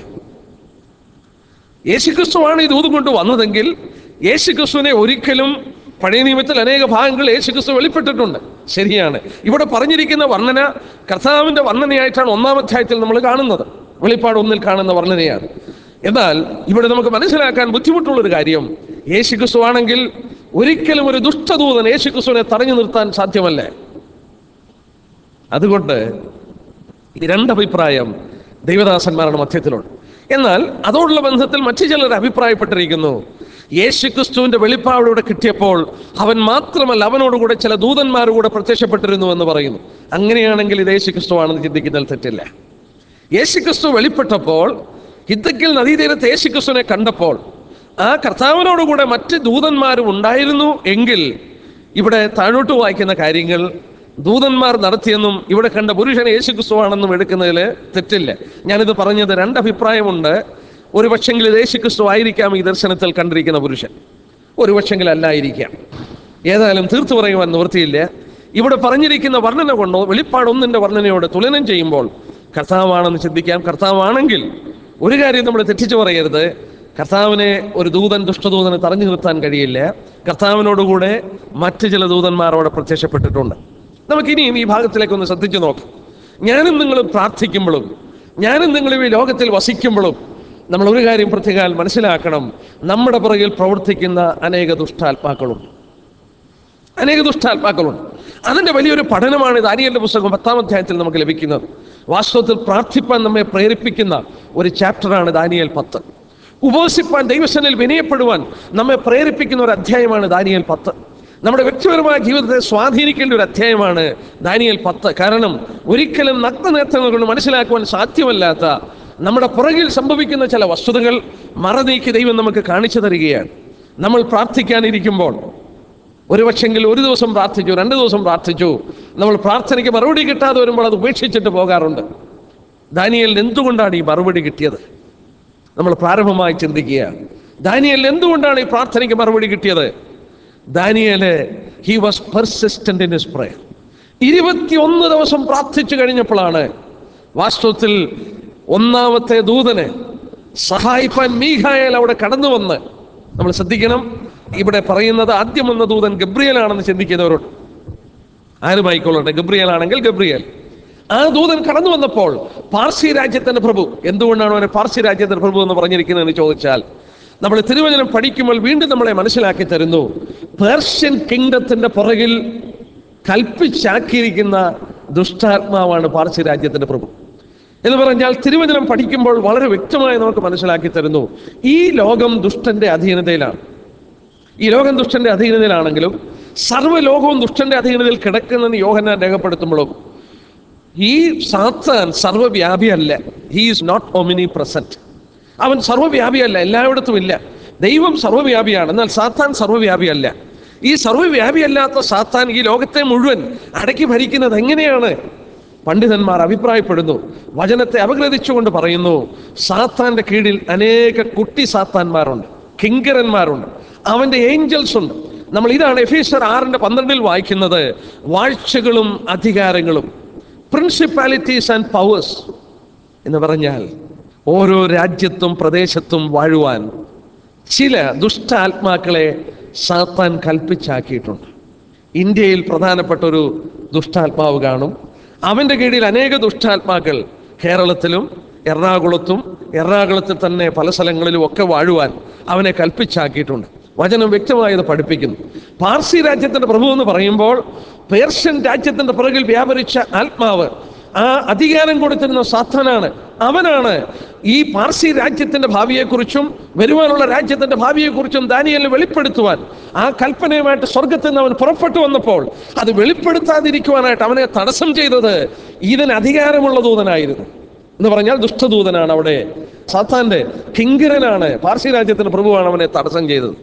യേശുക്രിസ്തുവാണ് ഈ ദൂതം കൊണ്ട് വന്നതെങ്കിൽ യേശുക്രിസ്തുവിനെ ഒരിക്കലും പഴയ നിയമത്തിൽ അനേക ഭാഗങ്ങൾ യേശുക്രിസ്തു വെളിപ്പെട്ടിട്ടുണ്ട് ശരിയാണ് ഇവിടെ പറഞ്ഞിരിക്കുന്ന വർണ്ണന കർത്താവിന്റെ വർണ്ണനയായിട്ടാണ് ഒന്നാം അധ്യായത്തിൽ നമ്മൾ കാണുന്നത് വെളിപ്പാട് ഒന്നിൽ കാണുന്ന വർണ്ണനയാണ് എന്നാൽ ഇവിടെ നമുക്ക് മനസ്സിലാക്കാൻ ബുദ്ധിമുട്ടുള്ളൊരു കാര്യം യേശുക്രിസ്തു ആണെങ്കിൽ ഒരിക്കലും ഒരു ദുഷ്ടദൂതൻ യേശുക്രിസ്തുവിനെ തടഞ്ഞു നിർത്താൻ സാധ്യമല്ലേ അതുകൊണ്ട് ഈ രണ്ടഭിപ്രായം ദൈവദാസന്മാരുടെ മധ്യത്തിലുണ്ട് എന്നാൽ അതോടുള്ള ബന്ധത്തിൽ മറ്റു ചിലർ അഭിപ്രായപ്പെട്ടിരിക്കുന്നു യേശുക്രിസ്തുവിന്റെ വെളിപ്പാടിലൂടെ കിട്ടിയപ്പോൾ അവൻ മാത്രമല്ല അവനോടുകൂടെ ചില ദൂതന്മാരുകൂടെ പ്രത്യക്ഷപ്പെട്ടിരുന്നു എന്ന് പറയുന്നു അങ്ങനെയാണെങ്കിൽ ഇത് യേശുക്രിസ്തു ആണെന്ന് ചിന്തിക്കുന്നതിൽ തെറ്റില്ല യേശുക്രിസ്തു വെളിപ്പെട്ടപ്പോൾ ഹിദ്ദക്കിൽ നദീതീരത്ത് യേശുക്രിസ്തുവിനെ കണ്ടപ്പോൾ ആ കർത്താവിനോടുകൂടെ മറ്റ് ദൂതന്മാരും ഉണ്ടായിരുന്നു എങ്കിൽ ഇവിടെ താഴോട്ട് വായിക്കുന്ന കാര്യങ്ങൾ ദൂതന്മാർ നടത്തിയെന്നും ഇവിടെ കണ്ട പുരുഷൻ യേശുക്രിസ്തുവാണെന്നും എടുക്കുന്നതിൽ തെറ്റില്ല ഞാനിത് പറഞ്ഞത് രണ്ട് അഭിപ്രായമുണ്ട് ഒരു പക്ഷെങ്കിൽ ഇത് യേശുക്രിസ്തു ആയിരിക്കാം ഈ ദർശനത്തിൽ കണ്ടിരിക്കുന്ന പുരുഷൻ ഒരു പക്ഷെങ്കിൽ അല്ലായിരിക്കാം ഏതായാലും തീർത്തു പറയുവാൻ നിവൃത്തിയില്ല ഇവിടെ പറഞ്ഞിരിക്കുന്ന വർണ്ണന കൊണ്ടോ വെളിപ്പാടൊന്നിൻ്റെ വർണ്ണനയോട് തുലനം ചെയ്യുമ്പോൾ കർത്താവാണെന്ന് ചിന്തിക്കാം കർത്താവാണെങ്കിൽ ഒരു കാര്യം നമ്മൾ തെറ്റിച്ചു പറയരുത് കർത്താവിനെ ഒരു ദൂതൻ ദുഷ്ടദൂതനെ തടഞ്ഞു നിർത്താൻ കഴിയില്ല കർത്താവിനോടുകൂടെ മറ്റ് ചില ദൂതന്മാർ അവിടെ പ്രത്യക്ഷപ്പെട്ടിട്ടുണ്ട് നമുക്കിനിയും ഈ ഭാഗത്തിലേക്ക് ഒന്ന് ശ്രദ്ധിച്ചു നോക്കാം ഞാനും നിങ്ങളും പ്രാർത്ഥിക്കുമ്പോഴും ഞാനും നിങ്ങളും ഈ ലോകത്തിൽ വസിക്കുമ്പോഴും നമ്മൾ ഒരു കാര്യം പ്രത്യേകാൽ മനസ്സിലാക്കണം നമ്മുടെ പുറകിൽ പ്രവർത്തിക്കുന്ന അനേക ദുഷ്ടാത്മാക്കളുണ്ട് അനേക ദുഷ്ടാത്മാക്കളുണ്ട് അതിൻ്റെ വലിയൊരു പഠനമാണ് ദാനിയലിന്റെ പുസ്തകം പത്താം അധ്യായത്തിൽ നമുക്ക് ലഭിക്കുന്നത് വാസ്തവത്തിൽ പ്രാർത്ഥിപ്പാൻ നമ്മെ പ്രേരിപ്പിക്കുന്ന ഒരു ചാപ്റ്ററാണ് ദാനിയൽ പത്ത് ഉപവസിപ്പാൻ ദൈവസനിൽ വിനയപ്പെടുവാൻ നമ്മെ പ്രേരിപ്പിക്കുന്ന ഒരു അധ്യായമാണ് ദാനിയൽ പത്ത് നമ്മുടെ വ്യക്തിപരമായ ജീവിതത്തെ സ്വാധീനിക്കേണ്ട ഒരു അധ്യായമാണ് ദാനിയൽ പത്ത് കാരണം ഒരിക്കലും നഗ്നനേത്രങ്ങൾ കൊണ്ട് മനസ്സിലാക്കുവാൻ സാധ്യമല്ലാത്ത നമ്മുടെ പുറകിൽ സംഭവിക്കുന്ന ചില വസ്തുതകൾ മറനീക്കി ദൈവം നമുക്ക് കാണിച്ചു തരികയാണ് നമ്മൾ പ്രാർത്ഥിക്കാനിരിക്കുമ്പോൾ ഒരു പക്ഷെങ്കിൽ ഒരു ദിവസം പ്രാർത്ഥിച്ചു രണ്ട് ദിവസം പ്രാർത്ഥിച്ചു നമ്മൾ പ്രാർത്ഥനയ്ക്ക് മറുപടി കിട്ടാതെ വരുമ്പോൾ അത് ഉപേക്ഷിച്ചിട്ട് പോകാറുണ്ട് ദാനിയലിന് എന്തുകൊണ്ടാണ് ഈ മറുപടി കിട്ടിയത് നമ്മൾ പ്രാരംഭമായി ചിന്തിക്കുക ദാനിയലിന് എന്തുകൊണ്ടാണ് ഈ പ്രാർത്ഥനയ്ക്ക് മറുപടി കിട്ടിയത് Daniel he was persistent in his prayer ഇരുപത്തിയൊന്ന് ദിവസം പ്രാർത്ഥിച്ചു കഴിഞ്ഞപ്പോഴാണ് വാസ്തവത്തിൽ ഒന്നാമത്തെ ദൂതന് സഹായിപ്പാൻ മീഖായേൽ അവിടെ കടന്നു വന്ന് നമ്മൾ ശ്രദ്ധിക്കണം ഇവിടെ പറയുന്നത് ആദ്യം വന്ന ദൂതൻ ഗബ്രിയലാണെന്ന് ചിന്തിക്കുന്നവരോട് ആരുമായിക്കൊള്ളട്ടെ ഗബ്രിയൽ ആണെങ്കിൽ ഗബ്രിയൽ ആ ദൂതൻ കടന്നു വന്നപ്പോൾ പാർസി രാജ്യത്തിന്റെ പ്രഭു എന്തുകൊണ്ടാണ് അവനെ പാർസി രാജ്യത്തിന്റെ പ്രഭു എന്ന് പറഞ്ഞിരിക്കുന്നതെന്ന് ചോദിച്ചാൽ നമ്മൾ തിരുവചനം പഠിക്കുമ്പോൾ വീണ്ടും നമ്മളെ മനസ്സിലാക്കി തരുന്നു പേർഷ്യൻ കിങ്ഡത്തിന്റെ പുറകിൽ കൽപ്പിച്ചാക്കിയിരിക്കുന്ന ദുഷ്ടാത്മാവാണ് പാർസി രാജ്യത്തിന്റെ പ്രഭു എന്ന് പറഞ്ഞാൽ തിരുവചനം പഠിക്കുമ്പോൾ വളരെ വ്യക്തമായി നമുക്ക് മനസ്സിലാക്കി തരുന്നു ഈ ലോകം ദുഷ്ടന്റെ അധീനതയിലാണ് ഈ ലോകം ദുഷ്ടന്റെ അധീനതയിലാണെങ്കിലും സർവ്വലോകവും ദുഷ്ടന്റെ അധീനതയിൽ കിടക്കുന്നെന്ന് യോഹന്നാൻ രേഖപ്പെടുത്തുമ്പോഴും ഈ സാത്താൻ സർവ്വവ്യാപിയല്ല he is not omnipresent അവൻ സർവ്വവ്യാപിയല്ല എല്ലായിടത്തും ഇല്ല ദൈവം സർവ്വവ്യാപിയാണ് എന്നാൽ സാത്താൻ സർവ്വവ്യാപിയല്ല ഈ സർവ്വവ്യാപിയല്ലാത്ത സാത്താൻ ഈ ലോകത്തെ മുഴുവൻ അടക്കി ഭരിക്കുന്നത് എങ്ങനെയാണ് പണ്ഡിതന്മാർ അഭിപ്രായപ്പെടുന്നു വചനത്തെ അപഗ്രഥിച്ചുകൊണ്ട് പറയുന്നു സാത്താന്റെ കീഴിൽ അനേക കുട്ടി സാത്താന്മാരുണ്ട് കിങ്കരന്മാരുണ്ട് അവന്റെ ഏഞ്ചൽസ് ഉണ്ട് നമ്മൾ ഇതാണ് എഫീസർ ആറിന്റെ പന്ത്രണ്ടിൽ വായിക്കുന്നത് വാഴ്ചകളും അധികാരങ്ങളും പ്രിൻസിപ്പാലിറ്റീസ് ആൻഡ് പവേഴ്സ് എന്ന് പറഞ്ഞാൽ ഓരോ രാജ്യത്തും പ്രദേശത്തും വാഴുവാൻ ചില ദുഷ്ടാത്മാക്കളെ സാത്താൻ കൽപ്പിച്ചാക്കിയിട്ടുണ്ട് ഇന്ത്യയിൽ പ്രധാനപ്പെട്ട ഒരു ദുഷ്ടാത്മാവ് കാണും അവൻ്റെ കീഴിൽ അനേക ദുഷ്ടാത്മാക്കൾ കേരളത്തിലും എറണാകുളത്തും എറണാകുളത്തിൽ തന്നെ പല സ്ഥലങ്ങളിലും ഒക്കെ വാഴുവാൻ അവനെ കൽപ്പിച്ചാക്കിയിട്ടുണ്ട് വചനം വ്യക്തമായി അത് പഠിപ്പിക്കുന്നു പാർസി രാജ്യത്തിന്റെ പ്രഭു എന്ന് പറയുമ്പോൾ പേർഷ്യൻ രാജ്യത്തിന്റെ പുറകിൽ വ്യാപരിച്ച ആത്മാവ് ആ അധികാരം കൊടുത്തിരുന്ന സാത്താനാണ് അവനാണ് ഈ പാർസി രാജ്യത്തിന്റെ ഭാവിയെക്കുറിച്ചും വരുവാനുള്ള രാജ്യത്തിന്റെ ഭാവിയെക്കുറിച്ചും ദാനിയലിന് വെളിപ്പെടുത്തുവാൻ ആ കൽപ്പനയുമായിട്ട് സ്വർഗത്തിൽ നിന്ന് അവൻ പുറപ്പെട്ടു വന്നപ്പോൾ അത് വെളിപ്പെടുത്താതിരിക്കുവാനായിട്ട് അവനെ തടസ്സം ചെയ്തത് ഇതിന് അധികാരമുള്ള ദൂതനായിരുന്നു എന്ന് പറഞ്ഞാൽ ദുഷ്ടദൂതനാണ് അവിടെ സാത്താന്റെ കിങ്കരനാണ് പാർസി രാജ്യത്തിന്റെ പ്രഭുവാണ് അവനെ തടസ്സം ചെയ്തത്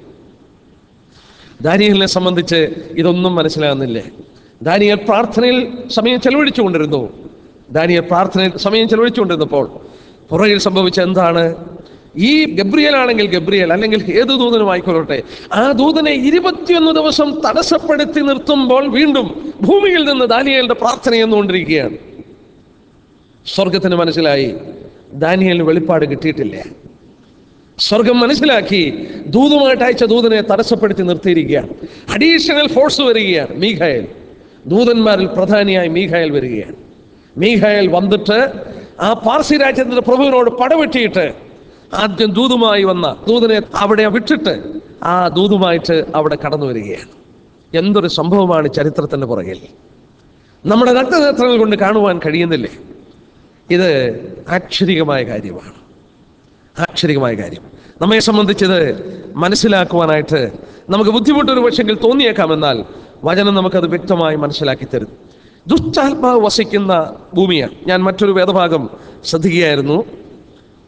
ദാനിയലിനെ സംബന്ധിച്ച് ഇതൊന്നും മനസ്സിലാകുന്നില്ലേ ദാനിയൽ പ്രാർത്ഥനയിൽ സമയം ചെലവഴിച്ചുകൊണ്ടിരുന്നു ദാനിയൽ പ്രാർത്ഥനയിൽ സമയം ചെലവഴിച്ചുകൊണ്ടിരുന്നപ്പോൾ പുറകിൽ സംഭവിച്ച എന്താണ് ഈ ഗബ്രിയൽ ആണെങ്കിൽ ഗബ്രിയൽ അല്ലെങ്കിൽ ഏത് ദൂതനും ആയിക്കൊള്ളട്ടെ ആ ദൂതനെ ഇരുപത്തിയൊന്ന് ദിവസം തടസ്സപ്പെടുത്തി നിർത്തുമ്പോൾ വീണ്ടും ഭൂമിയിൽ നിന്ന് ദാനിയലിന്റെ പ്രാർത്ഥന എന്നുകൊണ്ടിരിക്കുകയാണ് സ്വർഗത്തിന് മനസ്സിലായി ദാനിയലിന് വെളിപ്പാട് കിട്ടിയിട്ടില്ല സ്വർഗം മനസ്സിലാക്കി ദൂതുമായിട്ട് അയച്ച ദൂതനെ തടസ്സപ്പെടുത്തി നിർത്തിയിരിക്കുകയാണ് അഡീഷണൽ ഫോഴ്സ് വരികയാണ് മീഖായൽ ദൂതന്മാരിൽ പ്രധാനിയായി മീഖായൽ വരികയാണ് മീഖായൽ വന്നിട്ട് ആ പാർസി രാജ്യത്തിന്റെ പ്രഭുവിനോട് പടവെട്ടിയിട്ട് ആദ്യം ദൂതുമായി വന്ന ദൂതനെ അവിടെ വിട്ടിട്ട് ആ ദൂതുമായിട്ട് അവിടെ കടന്നു വരികയാണ് എന്തൊരു സംഭവമാണ് ചരിത്രത്തിന്റെ പുറകിൽ നമ്മുടെ നഗ്നനേത്രങ്ങൾ കൊണ്ട് കാണുവാൻ കഴിയുന്നില്ലേ ഇത് ആശ്ചര്യമായ കാര്യമാണ് ആശ്ചര്യമായ കാര്യം നമ്മെ സംബന്ധിച്ചത് മനസ്സിലാക്കുവാനായിട്ട് നമുക്ക് ബുദ്ധിമുട്ടൊരു പക്ഷെങ്കിൽ തോന്നിയേക്കാമെന്നാൽ വചനം നമുക്കത് വ്യക്തമായി മനസ്സിലാക്കി തരും ദുഷ്ടാത്മാവ് വസിക്കുന്ന ഭൂമിയാണ് ഞാൻ മറ്റൊരു വേദഭാഗം ശ്രദ്ധിക്കുകയായിരുന്നു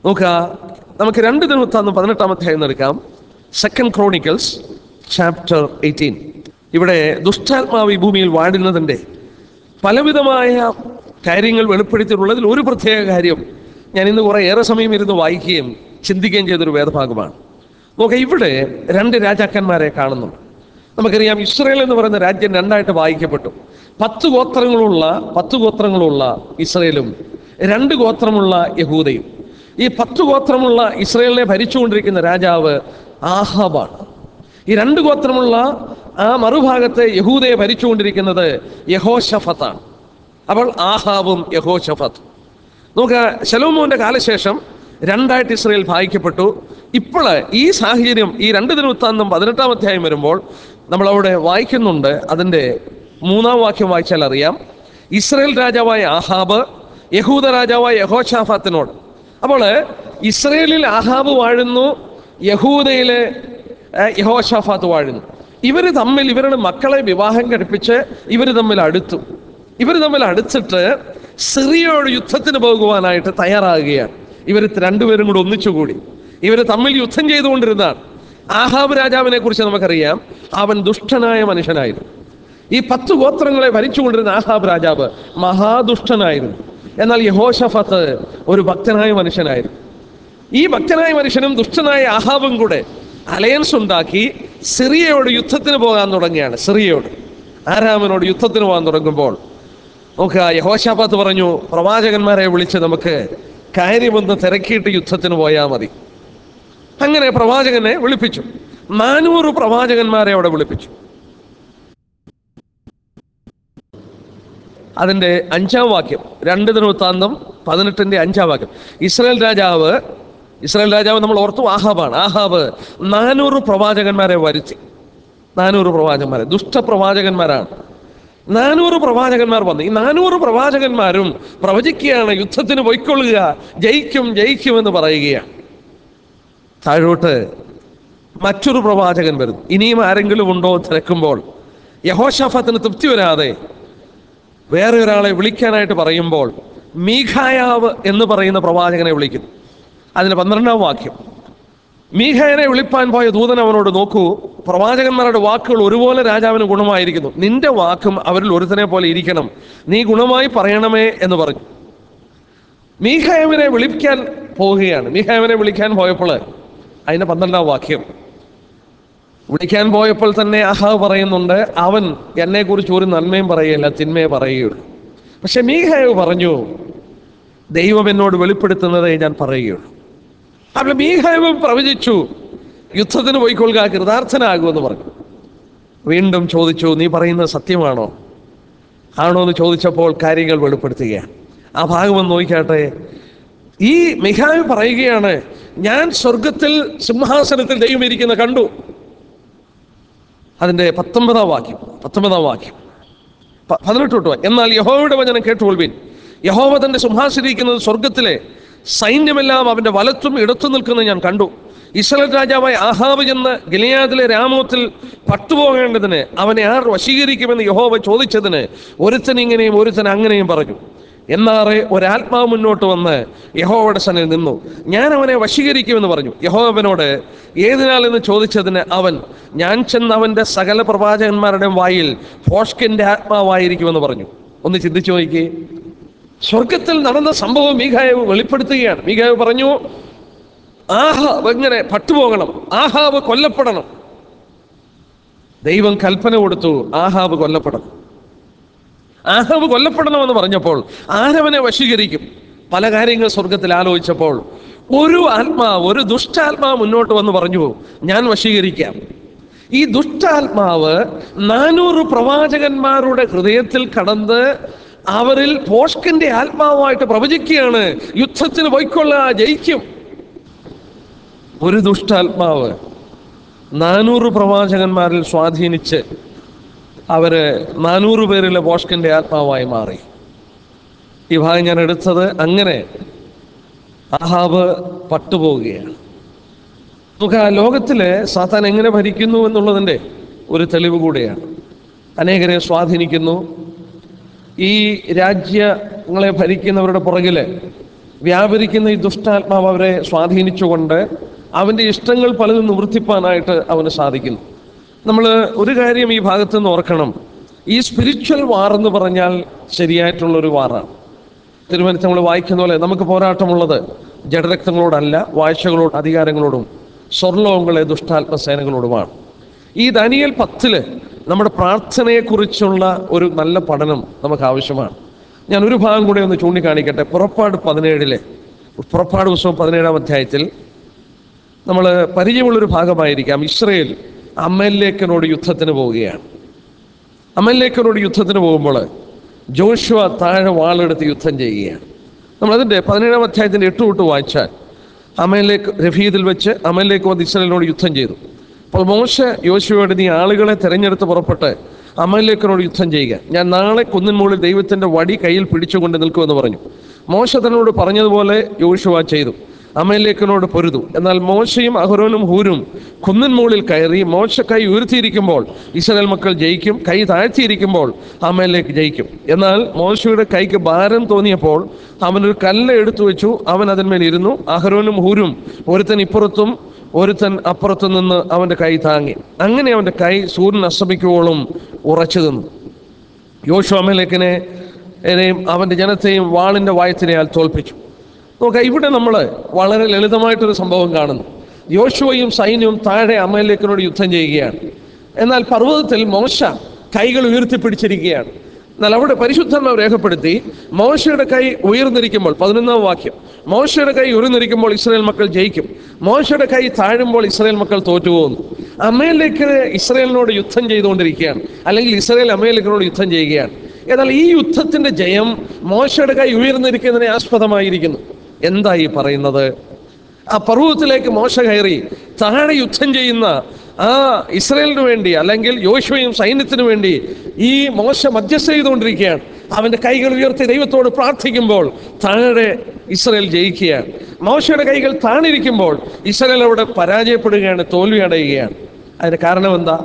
നോക്കുക നമുക്ക് രണ്ട് ദിനത്താന്ന് പതിനെട്ടാം അധ്യായം എന്ന് എടുക്കാം സെക്കൻഡ് ക്രോണിക്കൽസ് ചാപ്റ്റർ എയ്റ്റീൻ ഇവിടെ ദുഷ്ടാത്മാവ് ഈ ഭൂമിയിൽ വാടുന്നതിൻ്റെ പലവിധമായ കാര്യങ്ങൾ വെളിപ്പെടുത്തിയിട്ടുള്ളതിൽ ഒരു പ്രത്യേക കാര്യം ഞാൻ ഇന്ന് കുറേ ഏറെ സമയം ഇരുന്ന് വായിക്കുകയും ചിന്തിക്കുകയും ചെയ്തൊരു വേദഭാഗമാണ് നോക്കുക ഇവിടെ രണ്ട് രാജാക്കന്മാരെ കാണുന്നു നമുക്കറിയാം ഇസ്രയേൽ എന്ന് പറയുന്ന രാജ്യം രണ്ടായിട്ട് വായിക്കപ്പെട്ടു പത്ത് ഗോത്രങ്ങളുള്ള പത്ത് ഗോത്രങ്ങളുള്ള ഇസ്രയേലും രണ്ട് ഗോത്രമുള്ള യഹൂദയും ഈ പത്ത് ഗോത്രമുള്ള ഇസ്രയേലിനെ ഭരിച്ചുകൊണ്ടിരിക്കുന്ന രാജാവ് ആഹാബാണ് ഈ രണ്ട് ഗോത്രമുള്ള ആ മറുഭാഗത്തെ യഹൂദയെ ഭരിച്ചുകൊണ്ടിരിക്കുന്നത് യഹോഷഫത്താണ് അപ്പോൾ ആഹാബും യഹോഷഫത്ത് നോക്കുക ശലോമോന്റെ കാലശേഷം രണ്ടായിട്ട് ഇസ്രയേൽ ഭാഗിക്കപ്പെട്ടു ഇപ്പോൾ ഈ സാഹചര്യം ഈ രണ്ട് ദിനവൃത്താന്തം പതിനെട്ടാം അധ്യായം വരുമ്പോൾ നമ്മളവിടെ വായിക്കുന്നുണ്ട് അതിൻ്റെ മൂന്നാം വാക്യം വായിച്ചാൽ അറിയാം ഇസ്രയേൽ രാജാവായ ആഹാബ് യഹൂദ രാജാവായ യഹോഷാഫാത്തിനോട് അപ്പോൾ ഇസ്രയേലിൽ ആഹാബ് വാഴുന്നു യഹൂദയിലെ ഏഹ്, യഹോഷാഫാത്ത് വാഴുന്നു ഇവർ തമ്മിൽ ഇവരുടെ മക്കളെ വിവാഹം കഴിപ്പിച്ച് ഇവർ തമ്മിൽ അടുത്തു ഇവർ തമ്മിൽ അടുത്തിട്ട് സിറിയയോട് യുദ്ധത്തിന് പോകുവാനായിട്ട് തയ്യാറാകുകയാണ് ഇവർ രണ്ടുപേരും കൂടി ഒന്നിച്ചുകൂടി ഇവർ തമ്മിൽ യുദ്ധം ചെയ്തുകൊണ്ടിരുന്നതാണ് ആഹാബ് രാജാവിനെ കുറിച്ച് നമുക്കറിയാം അവൻ ദുഷ്ടനായ മനുഷ്യനായിരുന്നു ഈ പത്ത് ഗോത്രങ്ങളെ ഭരിച്ചുകൊണ്ടിരുന്ന ആഹാബ് രാജാവ് മഹാദുഷ്ടനായിരുന്നു എന്നാൽ യഹോഷഫത്ത് ഒരു ഭക്തനായ മനുഷ്യനായിരുന്നു ഈ ഭക്തനായ മനുഷ്യനും ദുഷ്ടനായ ആഹാബും കൂടെ അലയൻസ് ഉണ്ടാക്കി സിറിയയോട് യുദ്ധത്തിന് പോകാൻ തുടങ്ങിയാണ് സിറിയയോട് ആരാമനോട് യുദ്ധത്തിന് പോകാൻ തുടങ്ങുമ്പോൾ നോക്കുക യഹോശാപാത്ത് പറഞ്ഞു പ്രവാചകന്മാരെ വിളിച്ച് നമുക്ക് കാര്യമൊന്ന് തിരക്കിയിട്ട് യുദ്ധത്തിന് പോയാൽ മതി അങ്ങനെ പ്രവാചകനെ വിളിപ്പിച്ചു നാനൂറ് പ്രവാചകന്മാരെ അവിടെ വിളിപ്പിച്ചു അതിൻ്റെ അഞ്ചാം വാക്യം രണ്ട് ദിനവൃത്താന്തം പതിനെട്ടിൻ്റെ അഞ്ചാം വാക്യം ഇസ്രായേൽ രാജാവ് ഇസ്രായേൽ രാജാവ് നമ്മൾ ഓർത്തു ആഹാബാണ് ആഹാബ് നാനൂറ് പ്രവാചകന്മാരെ വരുത്തി നാനൂറ് പ്രവാചകന്മാരെ ദുഷ്ടപ്രവാചകന്മാരാണ് നാനൂറ് പ്രവാചകന്മാർ വന്നു ഈ നാനൂറ് പ്രവാചകന്മാരും പ്രവചിക്കുകയാണ് യുദ്ധത്തിന് പൊയ്ക്കൊള്ളുക ജയിക്കും ജയിക്കുമെന്ന് പറയുകയാണ് താഴോട്ട് മറ്റൊരു പ്രവാചകൻ വരുന്നു ഇനിയും ആരെങ്കിലും ഉണ്ടോ എന്ന് തിരക്കുമ്പോൾ യഹോഷാഫത്തിന് തൃപ്തി വരാതെ വേറെ ഒരാളെ വിളിക്കാനായിട്ട് പറയുമ്പോൾ മീഖായാവ് എന്ന് പറയുന്ന പ്രവാചകനെ വിളിക്കുന്നു അതിന് പന്ത്രണ്ടാം വാക്യം മീഖായനെ വിളിപ്പാൻ പോയ ദൂതൻ അവനോട് നോക്കൂ പ്രവാചകന്മാരുടെ വാക്കുകൾ ഒരുപോലെ രാജാവിന് ഗുണമായിരിക്കുന്നു നിന്റെ വാക്കും അവരിൽ ഒരുത്തനെ പോലെ ഇരിക്കണം നീ ഗുണമായി പറയണമേ എന്ന് പറഞ്ഞു മീഖായവിനെ വിളിക്കാൻ പോവുകയാണ് മീഖായവിനെ വിളിക്കാൻ പോയപ്പോൾ അതിന്റെ പന്ത്രണ്ടാം വാക്യം വിളിക്കാൻ പോയപ്പോൾ തന്നെ അഹാവ് പറയുന്നുണ്ട് അവൻ എന്നെക്കുറിച്ച് ഒരു നന്മയും പറയുകയില്ല തിന്മയെ പറയുകയുള്ളൂ പക്ഷെ മീഹാവ് പറഞ്ഞു ദൈവം എന്നോട് വെളിപ്പെടുത്തുന്നതേ ഞാൻ പറയുകയുള്ളൂ അപ്പോൾ മീഹാവ് പ്രവചിച്ചു യുദ്ധത്തിന് പോയിക്കൊള്ളുക കൃതാർത്ഥനാകുമെന്ന് പറഞ്ഞു വീണ്ടും ചോദിച്ചു നീ പറയുന്നത് സത്യമാണോ ആണോ എന്ന് ചോദിച്ചപ്പോൾ കാര്യങ്ങൾ വെളിപ്പെടുത്തുകയാണ് ആ ഭാഗം ഒന്ന് നോക്കിക്കാട്ടെ ഈ മിഹാവ് പറയുകയാണ് ഞാൻ സ്വർഗത്തിൽ സിംഹാസനത്തിൽ ദൈവം ഇരിക്കുന്ന കണ്ടു അതിൻ്റെ പത്തൊമ്പതാം വാക്യം പത്തൊമ്പതാം വാക്യം പ- പതിനെട്ട് തൊട്ട് വാ. എന്നാൽ യഹോവയുടെ വചനം കേട്ടുകൊള്ളുവിൻ യഹോവ തന്റെ സിംഹാസനിരിക്കുന്നത് സ്വർഗത്തിലെ സൈന്യമെല്ലാം അവന്റെ വലത്തും ഇടത്തും നിൽക്കുന്നത് ഞാൻ കണ്ടു ഇസ്രായേൽ രാജാവായ ആഹാബ് ചെന്ന് ഗിലിയാദിലെ രാമോത്തിൽ പട്ടുപോകേണ്ടതിന് അവനെ ആർ വശീകരിക്കുമെന്ന് യഹോവ ചോദിച്ചതിന് ഒരുത്തൻ ഇങ്ങനെയും ഒരുത്തൻ അങ്ങനെയും പറഞ്ഞു എന്നാറെ ഒരാത്മാവ് മുന്നോട്ട് വന്ന് യഹോവയുടെ സന്നിൽ നിന്നു ഞാൻ അവനെ വശീകരിക്കുമെന്ന് പറഞ്ഞു യഹോവനോട് ഏതിനാൽ എന്ന് ചോദിച്ചതിന് അവൻ ഞാൻ ചെന്ന് അവന്റെ സകല പ്രവാചകന്മാരുടെയും വായിൽ ഫോഷ്കിന്റെ ആത്മാവായിരിക്കുമെന്ന് പറഞ്ഞു ഒന്ന് ചിന്തിച്ചു നോക്കി സ്വർഗത്തിൽ നടന്ന സംഭവം മീഖായവ് വെളിപ്പെടുത്തുകയാണ് മീഖായവ് പറഞ്ഞു ആഹാബ് എങ്ങനെ പട്ടുപോകണം ആഹാബ് കൊല്ലപ്പെടണം ദൈവം കൽപ്പന കൊടുത്തു ആഹാബ് കൊല്ലപ്പെടണം ആഹാബ് കൊല്ലപ്പെടണമെന്ന് പറഞ്ഞപ്പോൾ ആരവനെ വശീകരിക്കും പല കാര്യങ്ങൾ സ്വർഗത്തിൽ ആലോചിച്ചപ്പോൾ ഒരു ആത്മാവ് ഒരു ദുഷ്ടാത്മാവ് മുന്നോട്ട് വന്ന് പറഞ്ഞു ഞാൻ വശീകരിക്കാം ഈ ദുഷ്ടാത്മാവ് നാനൂറ് പ്രവാചകന്മാരുടെ ഹൃദയത്തിൽ കടന്ന് അവരിൽ പോഷ്കിന്റെ ആത്മാവായിട്ട് പ്രവചിക്കുകയാണ് യുദ്ധത്തിന് പോയിക്കൊള്ളുക ജയിക്കും ഒരു ദുഷ്ടാത്മാവ് നാനൂറ് പ്രവാചകന്മാരിൽ സ്വാധീനിച്ച് അവര് നാനൂറ് പേരിലെ പോഷ്കിന്റെ ആത്മാവായി മാറി ഈ ഭാഗം ഞാൻ എടുത്തത് അങ്ങനെ ആഹാബ് പട്ടുപോവുകയാണ് നമുക്ക് ആ ലോകത്തിലെ സാത്താൻ എങ്ങനെ ഭരിക്കുന്നു എന്നുള്ളതിൻ്റെ ഒരു തെളിവ് കൂടെയാണ് അനേകരെ സ്വാധീനിക്കുന്നു ഈ രാജ്യങ്ങളെ ഭരിക്കുന്നവരുടെ പുറകില് വ്യാപരിക്കുന്ന ഈ ദുഷ്ടാത്മാവ് അവരെ സ്വാധീനിച്ചുകൊണ്ട് അവൻ്റെ ഇഷ്ടങ്ങൾ പലതും നിവർത്തിപ്പാനായിട്ട് അവന് സാധിക്കുന്നു നമ്മൾ ഒരു കാര്യം ഈ ഭാഗത്ത് നിന്ന് ഓർക്കണം ഈ സ്പിരിച്വൽ വാർ എന്ന് പറഞ്ഞാൽ ശരിയായിട്ടുള്ളൊരു വാറാണ് തിരുവനന്തപുരത്ത് നമ്മൾ വായിക്കുന്ന പോലെ നമുക്ക് പോരാട്ടമുള്ളത് ജഡരക്തങ്ങളോടല്ല വാഴ്ചകളോട് അധികാരങ്ങളോടും സ്വർലോകങ്ങളെ ദുഷ്ടാത്മസേനകളോടുമാണ് ഈ ദാനിയേൽ പത്തില് നമ്മുടെ പ്രാർത്ഥനയെക്കുറിച്ചുള്ള ഒരു നല്ല പഠനം നമുക്ക് ആവശ്യമാണ് ഞാൻ ഒരു ഭാഗം കൂടെ ഒന്ന് ചൂണ്ടിക്കാണിക്കട്ടെ പുറപ്പാട് പതിനേഴിലെ പുറപ്പാട് പുസ്തകം പതിനേഴാം അധ്യായത്തിൽ നമ്മൾ പരിചയമുള്ളൊരു ഭാഗമായിരിക്കാം ഇസ്രയേൽ അമലേക്കനോട് യുദ്ധത്തിന് പോവുകയാണ് അമലേക്കനോട് യുദ്ധത്തിന് പോകുമ്പോൾ ജോഷുവ താഴെ വാളെടുത്ത് യുദ്ധം ചെയ്യുകയാണ് നമ്മളതിൻ്റെ പതിനേഴാം അധ്യായത്തിൻ്റെ എട്ട് തൊട്ട് വായിച്ചാൽ അമലേക്ക് രഫീദിൽ വെച്ച് അമലേക്ക് വന്ന് ഇസ്രയേലിനോട് യുദ്ധം ചെയ്തു അപ്പോൾ മോശ യോശുവയോട് നീ ആളുകളെ തെരഞ്ഞെടുത്ത് പുറപ്പെട്ട് അമലേക്കനോട് യുദ്ധം ചെയ്യുക ഞാൻ നാളെ കുന്നിൻ മുകളിൽ ദൈവത്തിൻ്റെ വടി കയ്യിൽ പിടിച്ചുകൊണ്ട് നിൽക്കുമെന്ന് പറഞ്ഞു മോശ തന്നോട് പറഞ്ഞതുപോലെ യോശുവ ചെയ്തു അമലേക്കനോട് പൊരുതു എന്നാൽ മോശയും അഹരോനും ഹൂരും കുന്നിൻ മുകളിൽ കയറി മോശ കൈ ഉയർത്തിയിരിക്കുമ്പോൾ ഇസ്രായേൽ മക്കൾ ജയിക്കും കൈ താഴ്ത്തിയിരിക്കുമ്പോൾ അമലേക്ക് ജയിക്കും എന്നാൽ മോശയുടെ കൈക്ക് ഭാരം തോന്നിയപ്പോൾ അവനൊരു കല്ല് എടുത്തു വെച്ചു അവൻ അതിന്മേൽ ഇരുന്നു അഹരോനും ഹൂരും ഒരുത്തൻ ഇപ്പുറത്തും ഒരുത്തൻ അപ്പുറത്തു നിന്ന് അവൻ്റെ കൈ താങ്ങി അങ്ങനെ അവൻ്റെ കൈ സൂര്യൻ അസ്തമിക്കുവോളം ഉറച്ചു നിന്നു യോശു അമലേക്കിനെ എന്നെയും അവൻ്റെ ജനത്തെയും വാളിൻ്റെ വായത്തിനെയാൽ തോൽപ്പിച്ചു നോക്കാം ഇവിടെ നമ്മൾ വളരെ ലളിതമായിട്ടൊരു സംഭവം കാണുന്നു യോശുവയും സൈന്യവും താഴെ അമലേക്കിനോട് യുദ്ധം ചെയ്യുകയാണ് എന്നാൽ പർവ്വതത്തിൽ മോശ കൈകൾ ഉയർത്തിപ്പിടിച്ചിരിക്കുകയാണ് എന്നാൽ അവിടെ പരിശുദ്ധന്മാർ രേഖപ്പെടുത്തി മോശയുടെ കൈ ഉയർന്നിരിക്കുമ്പോൾ പതിനൊന്നാം വാക്യം മോശയുടെ കൈ ഉയർന്നിരിക്കുമ്പോൾ ഇസ്രായേൽ മക്കൾ ജയിക്കും മോശയുടെ കൈ താഴുമ്പോൾ ഇസ്രായേൽ മക്കൾ തോറ്റുപോകുന്നു അമേലേക്ക് ഇസ്രായേലിനോട് യുദ്ധം ചെയ്തുകൊണ്ടിരിക്കുകയാണ് അല്ലെങ്കിൽ ഇസ്രായേൽ അമേലിക്കിനോട് യുദ്ധം ചെയ്യുകയാണ് എന്നാൽ ഈ യുദ്ധത്തിന്റെ ജയം മോശയുടെ കൈ ഉയർന്നിരിക്കുന്നതിനെ ആസ്പദമായിരിക്കുന്നു എന്താ ഈ പറയുന്നത് ആ പർവ്വതത്തിലേക്ക് മോശ കയറി താഴെ യുദ്ധം ചെയ്യുന്ന ആ ഇസ്രയേലിന് വേണ്ടി അല്ലെങ്കിൽ യോശുവയും സൈന്യത്തിന് വേണ്ടി ഈ മോശ മധ്യസ്ഥ ചെയ്തുകൊണ്ടിരിക്കുകയാണ് അവന്റെ കൈകൾ ഉയർത്തി ദൈവത്തോട് പ്രാർത്ഥിക്കുമ്പോൾ താഴെ ഇസ്രയേൽ ജയിക്കുകയാണ് മോശയുടെ കൈകൾ താണിരിക്കുമ്പോൾ ഇസ്രയേൽ അവിടെ പരാജയപ്പെടുകയാണ് തോൽവി അടയുകയാണ് അതിന് കാരണം എന്താ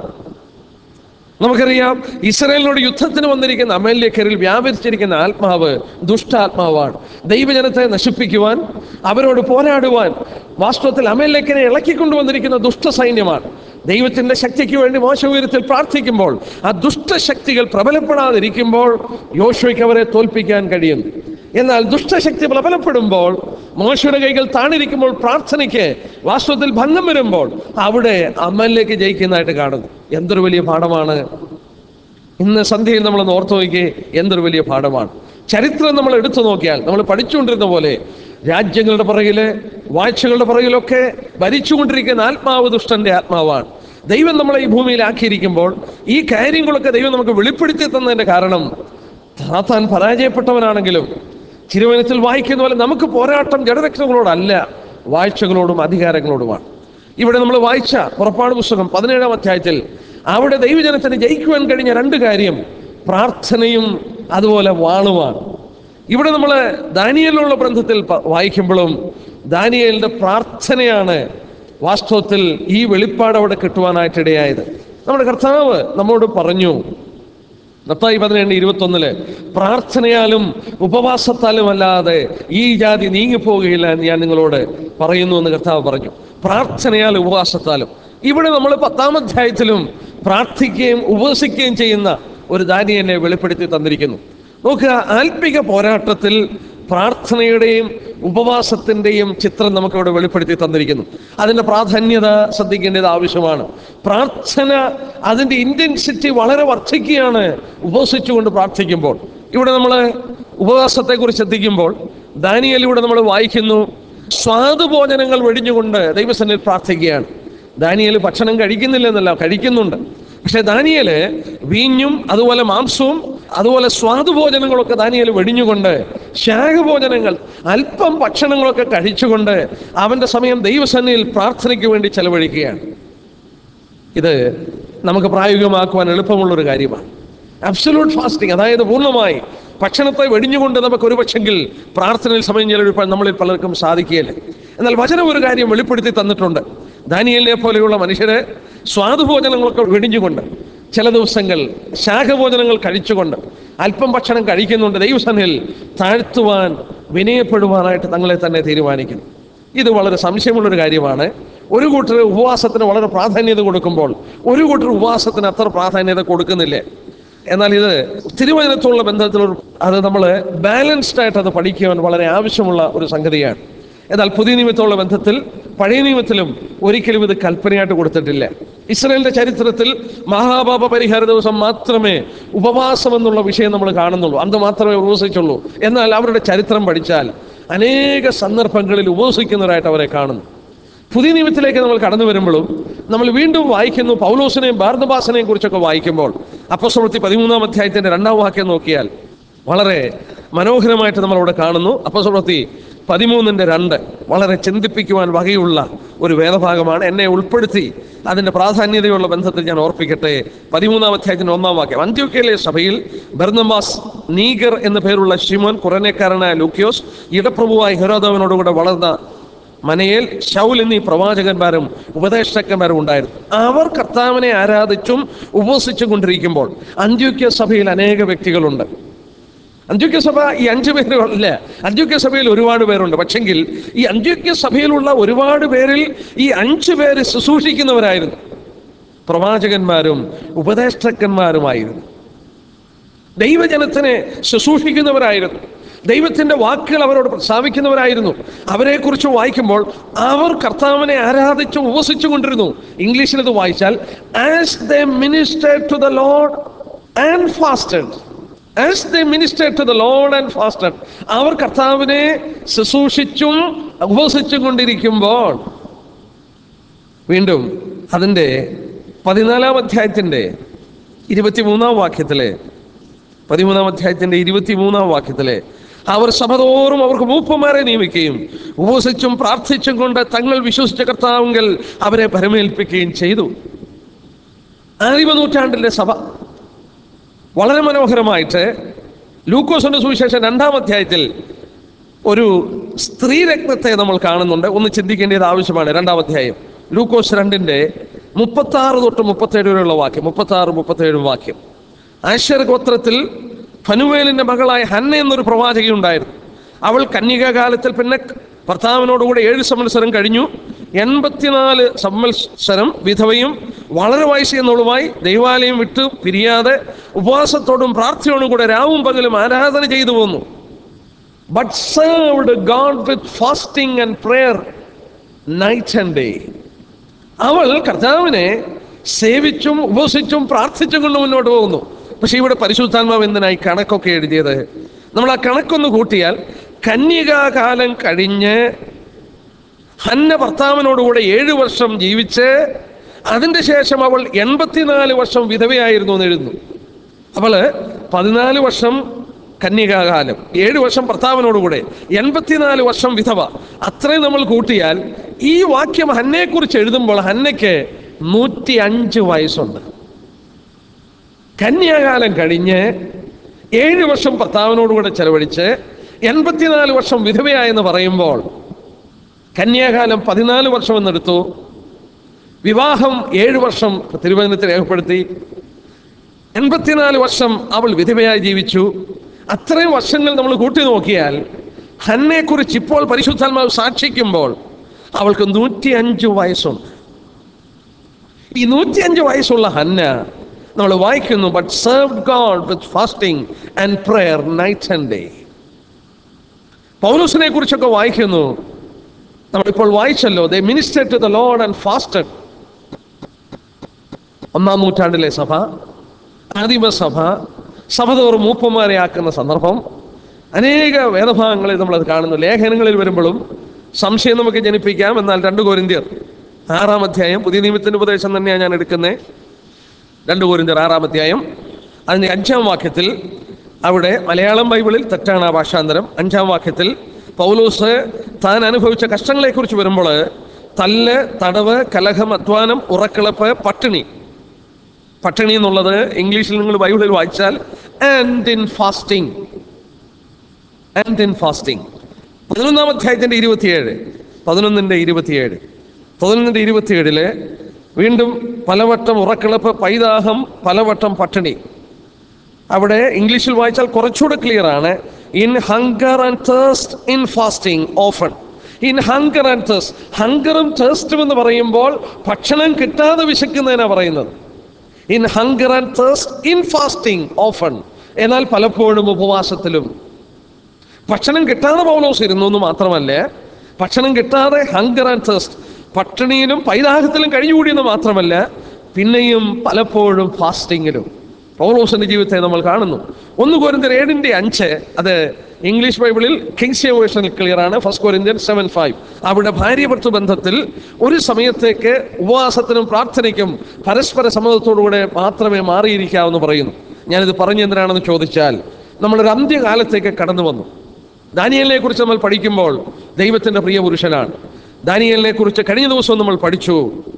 നമുക്കറിയാം ഇസ്രയേലിനോട് യുദ്ധത്തിന് വന്നിരിക്കുന്ന അമേല്യക്കരിൽ വ്യാപരിച്ചിരിക്കുന്ന ആത്മാവ് ദുഷ്ടാത്മാവാണ് ദൈവജനത്തെ നശിപ്പിക്കുവാൻ അവരോട് പോരാടുവാൻ വാസ്തവത്തിൽ അമേല്യക്കനെ ഇളക്കിക്കൊണ്ടുവന്നിരിക്കുന്ന ദുഷ്ട സൈന്യമാണ് ദൈവത്തിന്റെ ശക്തിക്ക് വേണ്ടി മോശ ഉയരത്തിൽ പ്രാർത്ഥിക്കുമ്പോൾ ആ ദുഷ്ടശക്തികൾ പ്രബലപ്പെടാതിരിക്കുമ്പോൾ യോശുവയ്ക്ക് അവരെ തോൽപ്പിക്കാൻ കഴിയും എന്നാൽ ദുഷ്ടശക്തി പ്രബലപ്പെടുമ്പോൾ മോശയുടെ കൈകൾ താണിരിക്കുമ്പോൾ പ്രാർത്ഥനയ്ക്ക് വാസ്തവത്തിൽ ഭംഗം വരുമ്പോൾ അവിടെ അമ്മലിലേക്ക് ജയിക്കുന്നതായിട്ട് കാണുന്നു എന്തൊരു വലിയ പാഠമാണ് ഇന്ന് സന്ധ്യയിൽ നമ്മൾ ഓർത്തു നോക്കി എന്തൊരു വലിയ പാഠമാണ് ചരിത്രം നമ്മൾ എടുത്തു നോക്കിയാൽ നമ്മൾ പഠിച്ചുകൊണ്ടിരുന്ന പോലെ രാജ്യങ്ങളുടെ പുറകില് വാഴ്ചകളുടെ പുറകിലൊക്കെ ഭരിച്ചുകൊണ്ടിരിക്കുന്ന ആത്മാവ് ദുഷ്ടന്റെ ആത്മാവാണ് ദൈവം നമ്മളെ ഈ ഭൂമിയിലാക്കിയിരിക്കുമ്പോൾ ഈ കാര്യങ്ങളൊക്കെ ദൈവം നമുക്ക് വെളിപ്പെടുത്തി തന്നതിന്റെ കാരണം താത്താൻ പരാജയപ്പെട്ടവനാണെങ്കിലും തിരുവനത്തിൽ വായിക്കുന്ന പോലെ നമുക്ക് പോരാട്ടം ജഡരക്ഷകളോടല്ല വാഴ്ചകളോടും അധികാരങ്ങളോടുമാണ് ഇവിടെ നമ്മൾ വായിച്ച പുറപ്പാട് പുസ്തകം പതിനേഴാം അധ്യായത്തിൽ അവിടെ ദൈവജനത്തിന് ജയിക്കുവാൻ കഴിഞ്ഞ രണ്ട് കാര്യം പ്രാർത്ഥനയും അതുപോലെ വാളുമാണ് ഇവിടെ നമ്മൾ ദാനിയലിലുള്ള ബന്ധത്തിൽ പ- വായിക്കുമ്പോഴും ദാനിയലിന്റെ പ്രാർത്ഥനയാണ് വാസ്തവത്തിൽ ഈ വെളിപ്പാട് അവിടെ കിട്ടുവാനായിട്ട് ഇടയായത് നമ്മുടെ കർത്താവ് നമ്മോട് പറഞ്ഞു മത്തായി പതിനേഴ് ഇരുപത്തൊന്നില് പ്രാർത്ഥനയാലും ഉപവാസത്താലും അല്ലാതെ ഈ ജാതി നീങ്ങിപ്പോകുകയില്ല എന്ന് ഞാൻ നിങ്ങളോട് പറയുന്നു എന്ന് കർത്താവ് പറഞ്ഞു പ്രാർത്ഥനയാലും ഉപവാസത്താലും ഇവിടെ നമ്മൾ പത്താം അധ്യായത്തിലും പ്രാർത്ഥിക്കുകയും ഉപവസിക്കുകയും ചെയ്യുന്ന ഒരു ദാനിയനെ വെളിപ്പെടുത്തി തന്നിരിക്കുന്നു നോക്കുക ആത്മിക പോരാട്ടത്തിൽ പ്രാർത്ഥനയുടെയും ഉപവാസത്തിൻ്റെയും ചിത്രം നമുക്കിവിടെ വെളിപ്പെടുത്തി തന്നിരിക്കുന്നു അതിൻ്റെ പ്രാധാന്യത ശ്രദ്ധിക്കേണ്ടത് ആവശ്യമാണ് പ്രാർത്ഥന അതിൻ്റെ ഇൻറ്റൻസിറ്റി വളരെ വർദ്ധിക്കുകയാണ് ഉപവസിച്ചുകൊണ്ട് പ്രാർത്ഥിക്കുമ്പോൾ ഇവിടെ നമ്മൾ ഉപവാസത്തെക്കുറിച്ച് ശ്രദ്ധിക്കുമ്പോൾ ദാനിയലിലൂടെ നമ്മൾ വായിക്കുന്നു സ്വാദുഭോജനങ്ങൾ വെടിഞ്ഞുകൊണ്ട് ദൈവസന്നിൽ പ്രാർത്ഥിക്കുകയാണ് ദാനിയൽ ഭക്ഷണം കഴിക്കുന്നില്ലെന്നല്ല കഴിക്കുന്നുണ്ട് പക്ഷെ ദാനിയല് വീഞ്ഞും അതുപോലെ മാംസവും അതുപോലെ സ്വാദുഭോജനങ്ങളൊക്കെ ദാനിയൽ വെടിഞ്ഞുകൊണ്ട് ശാഖഭോജനങ്ങൾ അല്പം ഭക്ഷണങ്ങളൊക്കെ കഴിച്ചുകൊണ്ട് അവന്റെ സമയം ദൈവസന്നിധിയിൽ പ്രാർത്ഥനയ്ക്ക് വേണ്ടി ചെലവഴിക്കുകയാണ് ഇത് നമുക്ക് പ്രായോഗികമാക്കുവാൻ എളുപ്പമുള്ളൊരു കാര്യമാണ് അബ്സലൂട്ട് ഫാസ്റ്റിംഗ് അതായത് പൂർണ്ണമായി ഭക്ഷണത്തെ വെടിഞ്ഞുകൊണ്ട് നമുക്ക് ഒരു പക്ഷെങ്കിൽ പ്രാർത്ഥനയിൽ സമയം ചെലവഴിപ്പാൻ നമ്മളിൽ പലർക്കും സാധിക്കുകയില്ല എന്നാൽ വചനം ഒരു കാര്യം വെളിപ്പെടുത്തി തന്നിട്ടുണ്ട് ദാനിയലിനെ പോലെയുള്ള മനുഷ്യര് സ്വാദുഭോജനങ്ങളൊക്കെ വെടിഞ്ഞുകൊണ്ട് ചില ദിവസങ്ങൾ ശാഖഭോജനങ്ങൾ കഴിച്ചുകൊണ്ട് അല്പം ഭക്ഷണം കഴിക്കുന്നുണ്ട് ദൈവസന്നിധിയിൽ താഴ്ത്തുവാൻ വിനയപ്പെടുവാനായിട്ട് തങ്ങളെ തന്നെ തീരുമാനിക്കുന്നു ഇത് വളരെ സംശയമുള്ളൊരു കാര്യമാണ് ഒരു കൂട്ടർ ഉപവാസത്തിന് വളരെ പ്രാധാന്യത കൊടുക്കുമ്പോൾ ഒരു കൂട്ടർ ഉപവാസത്തിന് അത്ര പ്രാധാന്യത കൊടുക്കുന്നില്ലേ എന്നാൽ ഇത് തിരുവചനത്തോടുള്ള ബന്ധത്തിൽ ഒരു- അത് നമ്മൾ ബാലൻസ്ഡ് ആയിട്ട് അത് പഠിക്കുവാൻ വളരെ ആവശ്യമുള്ള ഒരു സംഗതിയാണ് എന്നാൽ പുതിയ നിയമത്തോടുള്ള ബന്ധത്തിൽ പഴയ നിയമത്തിലും ഒരിക്കലും ഇത് കൽപ്പനയായിട്ട് കൊടുത്തിട്ടില്ല ഇസ്രായേലിന്റെ ചരിത്രത്തിൽ മഹാപാപ പരിഹാര ദിവസം മാത്രമേ ഉപവാസം എന്നുള്ള വിഷയം നമ്മൾ കാണുന്നുള്ളൂ അന്ന് മാത്രമേ ഉപവസിച്ചുള്ളൂ എന്നാൽ അവരുടെ ചരിത്രം പഠിച്ചാൽ അനേക സന്ദർഭങ്ങളിൽ ഉപവസിക്കുന്നവരായിട്ട് അവരെ കാണുന്നു പുതിയ നിയമത്തിലേക്ക് നമ്മൾ കടന്നു വരുമ്പോഴും നമ്മൾ വീണ്ടും വായിക്കുന്നു പൗലോസിനെയും ഭാരതഭാസനെയും കുറിച്ചൊക്കെ വായിക്കുമ്പോൾ അപ്പസ്വൃത്തി പതിമൂന്നാം അധ്യായത്തിന്റെ രണ്ടാം വാക്യം നോക്കിയാൽ വളരെ മനോഹരമായിട്ട് നമ്മളവിടെ കാണുന്നു അപ്പസ്വൃത്തി പതിമൂന്നിന്റെ രണ്ട് വളരെ ചിന്തിപ്പിക്കുവാൻ വകയുള്ള ഒരു വേദഭാഗമാണ് എന്നെ ഉൾപ്പെടുത്തി അതിന്റെ പ്രാധാന്യതയുള്ള ബന്ധത്തിൽ ഞാൻ ഓർപ്പിക്കട്ടെ പതിമൂന്നാം അധ്യായത്തിന്റെ ഒന്നാം വാക്യം അന്ത്യോക്കയിലെ സഭയിൽ ബർന്നമാസ് നീഗർ എന്ന പേരുള്ള ഷിമോൻ കുറനേക്കാരനായ ലൂക്യോസ് ഇടപ്രഭുവായ ഹെരോദവനോടുകൂടെ വളർന്ന മനയിൽ ശൗൽ എന്നീ പ്രവാചകന്മാരും ഉപദേഷ്ടക്കന്മാരും ഉണ്ടായിരുന്നു അവർ കർത്താവിനെ ആരാധിച്ചും ഉപവസിച്ചും കൊണ്ടിരിക്കുമ്പോൾ അന്ത്യോക്യ സഭയിൽ അനേക വ്യക്തികളുണ്ട് അന്ത്യോക്യ സഭ ഈ അഞ്ചു പേര് അല്ല അന്ത്യോക്യ സഭയിൽ ഒരുപാട് പേരുണ്ട് പക്ഷെങ്കിൽ ഈ അന്ത്യോക്യ സഭയിലുള്ള ഒരുപാട് പേരിൽ ഈ അഞ്ചു പേര് ശുശ്രൂഷിക്കുന്നവരായിരുന്നു പ്രവാചകന്മാരും ഉപദേഷ്ടക്കന്മാരുമായിരുന്നു ദൈവജനത്തിനെ ശുശ്രൂഷിക്കുന്നവരായിരുന്നു ദൈവത്തിന്റെ വാക്കുകൾ അവരോട് പ്രസ്താവിക്കുന്നവരായിരുന്നു അവരെക്കുറിച്ച് വായിക്കുമ്പോൾ അവർ കർത്താവിനെ ആരാധിച്ച് ഉപസിച്ചു കൊണ്ടിരുന്നു ഇംഗ്ലീഷിൽ ഇത് വായിച്ചാൽ as the minister to the Lord and fasted as the minister to the Lord and fasted അവർ കർത്താവിനെ ശുശ്രൂഷിച്ചും ഉപസിച്ചും കൊണ്ടിരിക്കുമ്പോൾ വീണ്ടും അതിൻ്റെ പതിനാലാം അധ്യായത്തിൻ്റെ ഇരുപത്തിമൂന്നാം വാക്യത്തിലെ പതിമൂന്നാം അധ്യായത്തിന്റെ ഇരുപത്തിമൂന്നാം വാക്യത്തിലെ അവർ സഭതോറും അവർക്ക് മൂപ്പന്മാരെ നിയമിക്കുകയും ഉപവസിച്ചും പ്രാർത്ഥിച്ചും കൊണ്ട് തങ്ങൾ വിശ്വസിച്ച കർത്താവെങ്കിൽ അവരെ പരമേൽപ്പിക്കുകയും ചെയ്തു ആദിമ നൂറ്റാണ്ടിലെ സഭ വളരെ മനോഹരമായിട്ട് ലൂക്കോസിന്റെ സുവിശേഷം രണ്ടാം അധ്യായത്തിൽ ഒരു സ്ത്രീരത്നത്തെ നമ്മൾ കാണുന്നുണ്ട് ഒന്ന് ചിന്തിക്കേണ്ടത് ആവശ്യമാണ് രണ്ടാം അധ്യായം ലൂക്കോസ് രണ്ടിന്റെ മുപ്പത്തി ആറ് തൊട്ട് മുപ്പത്തേഴ് വരെയുള്ള വാക്യം മുപ്പത്തി ആറ് മുപ്പത്തേഴ് വാക്യം ആശ്വര ഗോത്രത്തിൽ ഫനുവേലിന്റെ മകളായ ഹന്ന എന്നൊരു പ്രവാചകി ഉണ്ടായിരുന്നു അവൾ കന്യകാകാലത്തിൽ പിന്നെ ഭർത്താവിനോടുകൂടെ ഏഴ് സംവത്സരം കഴിഞ്ഞു എൺപത്തിനാല് സംവത്സരം വിധവയും വളരെ വയസ്സെന്നുള്ളതുമായി ദൈവാലയം വിട്ടു പിരിയാതെ ഉപവാസത്തോടും പ്രാർത്ഥനയോടും കൂടെ രാവും പകലും ആരാധന ചെയ്തു പോന്നു but served God with fasting and prayer night and day. അവൾ കർത്താവിനെ സേവിച്ചും ഉപസിച്ചും പ്രാർത്ഥിച്ചും കൊണ്ട് മുന്നോട്ട് പോകുന്നു പക്ഷെ ഇവിടെ പരിശുദ്ധാത്മാവ് എന്തിനായി കണക്കൊക്കെ എഴുതിയത് നമ്മൾ ആ കണക്കൊന്ന് കൂട്ടിയാൽ കന്യകാകാലം കഴിഞ്ഞ് ഹന്ന ഭർത്താവിനോടുകൂടെ ഏഴു വർഷം ജീവിച്ച് അതിൻ്റെ ശേഷം അവൾ എൺപത്തിനാല് വർഷം വിധവയായിരുന്നു എന്ന് എഴുതുന്നു അവള് പതിനാല് വർഷം കന്യകാകാലം ഏഴ് വർഷം ഭർത്താവിനോടുകൂടെ എൺപത്തിനാല് വർഷം വിധവ അത്രയും നമ്മൾ കൂട്ടിയാൽ ഈ വാക്യം ഹന്നയെക്കുറിച്ച് എഴുതുമ്പോൾ ഹന്നയ്ക്ക് നൂറ്റി അഞ്ച് വയസ്സുണ്ട് കന്യാകാലം കഴിഞ്ഞ് ഏഴ് വർഷം ഭർത്താവിനോടുകൂടെ ചെലവഴിച്ച് എൺപത്തിനാല് വർഷം വിധവയായെന്ന് പറയുമ്പോൾ കന്യാകാലം പതിനാല് വർഷം എന്നെടുത്തു വിവാഹം ഏഴ് വർഷം തിരുവചനത്തിൽ രേഖപ്പെടുത്തി എൺപത്തിനാല് വർഷം അവൾ വിധവയായി ജീവിച്ചു അത്രയും വർഷങ്ങൾ നമ്മൾ കൂട്ടി നോക്കിയാൽ ഹന്നയെക്കുറിച്ച് ഇപ്പോൾ പരിശുദ്ധാത്മാവ് സാക്ഷിക്കുമ്പോൾ അവൾക്ക് നൂറ്റി അഞ്ച് വയസ്സുണ്ട് ഈ നൂറ്റി അഞ്ച് വയസ്സുള്ള ഹന്ന നമ്മൾ വായിക്കുന്നു but serve God with fasting and prayer night and day പൗലോസിനെ കുറിച്ചൊക്കെ വായിക്കുന്നു നമ്മളിപ്പോൾ വായിച്ചല്ലോ the minister to the Lord and fasted ഒന്നാം നൂറ്റാണ്ടിലെ സഭ ആദിമസഭ സഭ തോറും മൂപ്പന്മാരെ ആക്കുന്ന സന്ദർഭം അനേക വേദഭാഗങ്ങളിൽ നമ്മളത് കാണുന്നു ലേഖനങ്ങളിൽ വരുമ്പോഴും സംശയം നമുക്ക് ജനിപ്പിക്കാം എന്നാൽ രണ്ട് കോരിന്ത്യർ ആറാം അധ്യായം പുതിയ നിയമത്തിന്റെ ഉപദേശം തന്നെയാണ് ഞാൻ എടുക്കുന്നത് രണ്ട് കോരിന്ത്യർ ആറാം അധ്യായം അതിൻ്റെ അഞ്ചാം വാക്യത്തിൽ അവിടെ മലയാളം ബൈബിളിൽ തെറ്റാണ് ആ ഭാഷാന്തരം അഞ്ചാം വാക്യത്തിൽ പൗലോസ് താൻ അനുഭവിച്ച കഷ്ടങ്ങളെക്കുറിച്ച് വരുമ്പോൾ തല്ല് തടവ് കലഹം അധ്വാനം ഉറക്കിളപ്പ് പട്ടിണി പട്ടിണി എന്നുള്ളത് ഇംഗ്ലീഷിൽ നിങ്ങൾ ബൈബിളിൽ വായിച്ചാൽ and in fasting and in fasting പതിനൊന്നാം അധ്യായത്തിന്റെ ഇരുപത്തിയേഴ് പതിനൊന്നിന്റെ ഇരുപത്തിയേഴ് പതിനൊന്നിന്റെ ഇരുപത്തിയേഴില് വീണ്ടും പലവട്ടം ഉറക്കിളപ്പ് പൈതാഹം പലവട്ടം പട്ടിണി അവിടെ ഇംഗ്ലീഷിൽ വായിച്ചാൽ കുറച്ചുകൂടെ ക്ലിയർ ആണ് in hunger and thirst in fasting often in hunger and thirst ഹങ്കറും തേഴ്സ്റ്റും എന്ന് പറയുമ്പോൾ ഭക്ഷണം കിട്ടാതെ വിശക്കുന്നതിനാണ് പറയുന്നത് in hunger and thirst in fasting often എന്നാൽ പലപ്പോഴും ഉപവാസത്തിലും ഭക്ഷണം കിട്ടാതെ പൗലോസ് ഇരുന്നു എന്ന് മാത്രമല്ല ഭക്ഷണം കിട്ടാതെ ഹങ്കർ ആൻഡ് തേഴ്സ്റ്റ് പട്ടിണിയിലും പൈതാഹത്തിലും കഴിഞ്ഞുകൂടിയെന്ന് മാത്രമല്ല പിന്നെയും പലപ്പോഴും ഫാസ്റ്റിങ്ങിലും പൗലോസിന്റെ ജീവിതത്തെ നമ്മൾ കാണുന്നു ഒന്ന് കോരിന്തർ ഏഴിന്റെ അഞ്ച് അത് ഇംഗ്ലീഷ് ബൈബിളിൽ കിങ്സ് വേർഷനിൽ ക്ലിയർ ആണ് ഫസ്റ്റ് കോരിന്ത്യൻ സെവൻ ഫൈവ് അവിടെ ഭാര്യ ഭർത്തൃ ബന്ധത്തിൽ ഒരു സമയത്തേക്ക് ഉപവാസത്തിനും പ്രാർത്ഥനയ്ക്കും പരസ്പര സമ്മതത്തോടുകൂടെ മാത്രമേ മാറിയിരിക്കാവെന്ന് പറയുന്നു ഞാനിത് പറഞ്ഞു എന്തിനാണെന്ന് ചോദിച്ചാൽ നമ്മളൊരു അന്ത്യകാലത്തേക്ക് കടന്നു വന്നു ദാനിയലിനെ കുറിച്ച് നമ്മൾ പഠിക്കുമ്പോൾ ദൈവത്തിന്റെ പ്രിയ പുരുഷനാണ് ദാനിയലിനെ കുറിച്ച് കഴിഞ്ഞ ദിവസം നമ്മൾ പഠിച്ചു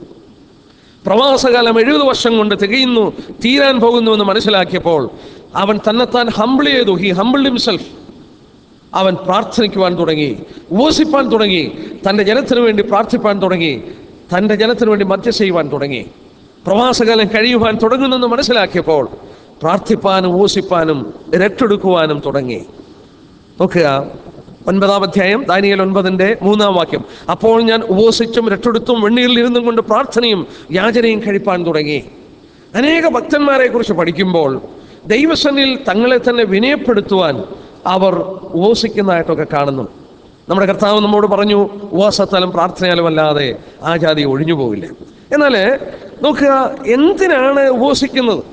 പ്രവാസകാലം എഴുപത് വർഷം കൊണ്ട് തികയുന്നു തീരാൻ പോകുന്നുവെന്ന് മനസ്സിലാക്കിയപ്പോൾ അവൻ തന്നെത്താൻ ഹംബിൾ ചെയ്തു ഹി ഹംബിൾ ഹിംസെൽഫ് അവൻ പ്രാർത്ഥിക്കുവാൻ തുടങ്ങി ഉപസിപ്പാൻ തുടങ്ങി തൻ്റെ ജനത്തിനു വേണ്ടി പ്രാർത്ഥിപ്പാൻ തുടങ്ങി തൻ്റെ ജനത്തിനു വേണ്ടി മധ്യ ചെയ്യുവാൻ തുടങ്ങി പ്രവാസകാലം കഴിയുവാൻ തുടങ്ങുന്നെന്ന് മനസ്സിലാക്കിയപ്പോൾ പ്രാർത്ഥിപ്പാനും ഊസിപ്പാനും രട്ടെടുക്കുവാനും തുടങ്ങി നോക്കുക ഒൻപതാം അധ്യായം ദാനിയൽ ഒൻപതിന്റെ മൂന്നാം വാക്യം അപ്പോൾ ഞാൻ ഉപവസിച്ചും രട്ടെടുത്തും വെണ്ണീരിൽ ഇരുന്നും കൊണ്ട് പ്രാർത്ഥനയും യാചനയും കഴിപ്പാൻ തുടങ്ങി അനേക ഭക്തന്മാരെ കുറിച്ച് പഠിക്കുമ്പോൾ ദൈവസനിൽ തങ്ങളെ തന്നെ വിനയപ്പെടുത്തുവാൻ അവർ ഉപവസിക്കുന്നതായിട്ടൊക്കെ കാണുന്നു നമ്മുടെ കർത്താവ് നമ്മോട് പറഞ്ഞു ഉപവാസത്താലും പ്രാർത്ഥനയാലും അല്ലാതെ ആ ജാതി ഒഴിഞ്ഞു പോവില്ല എന്നാൽ നോക്കുക എന്തിനാണ് ഉപവസിക്കുന്നത്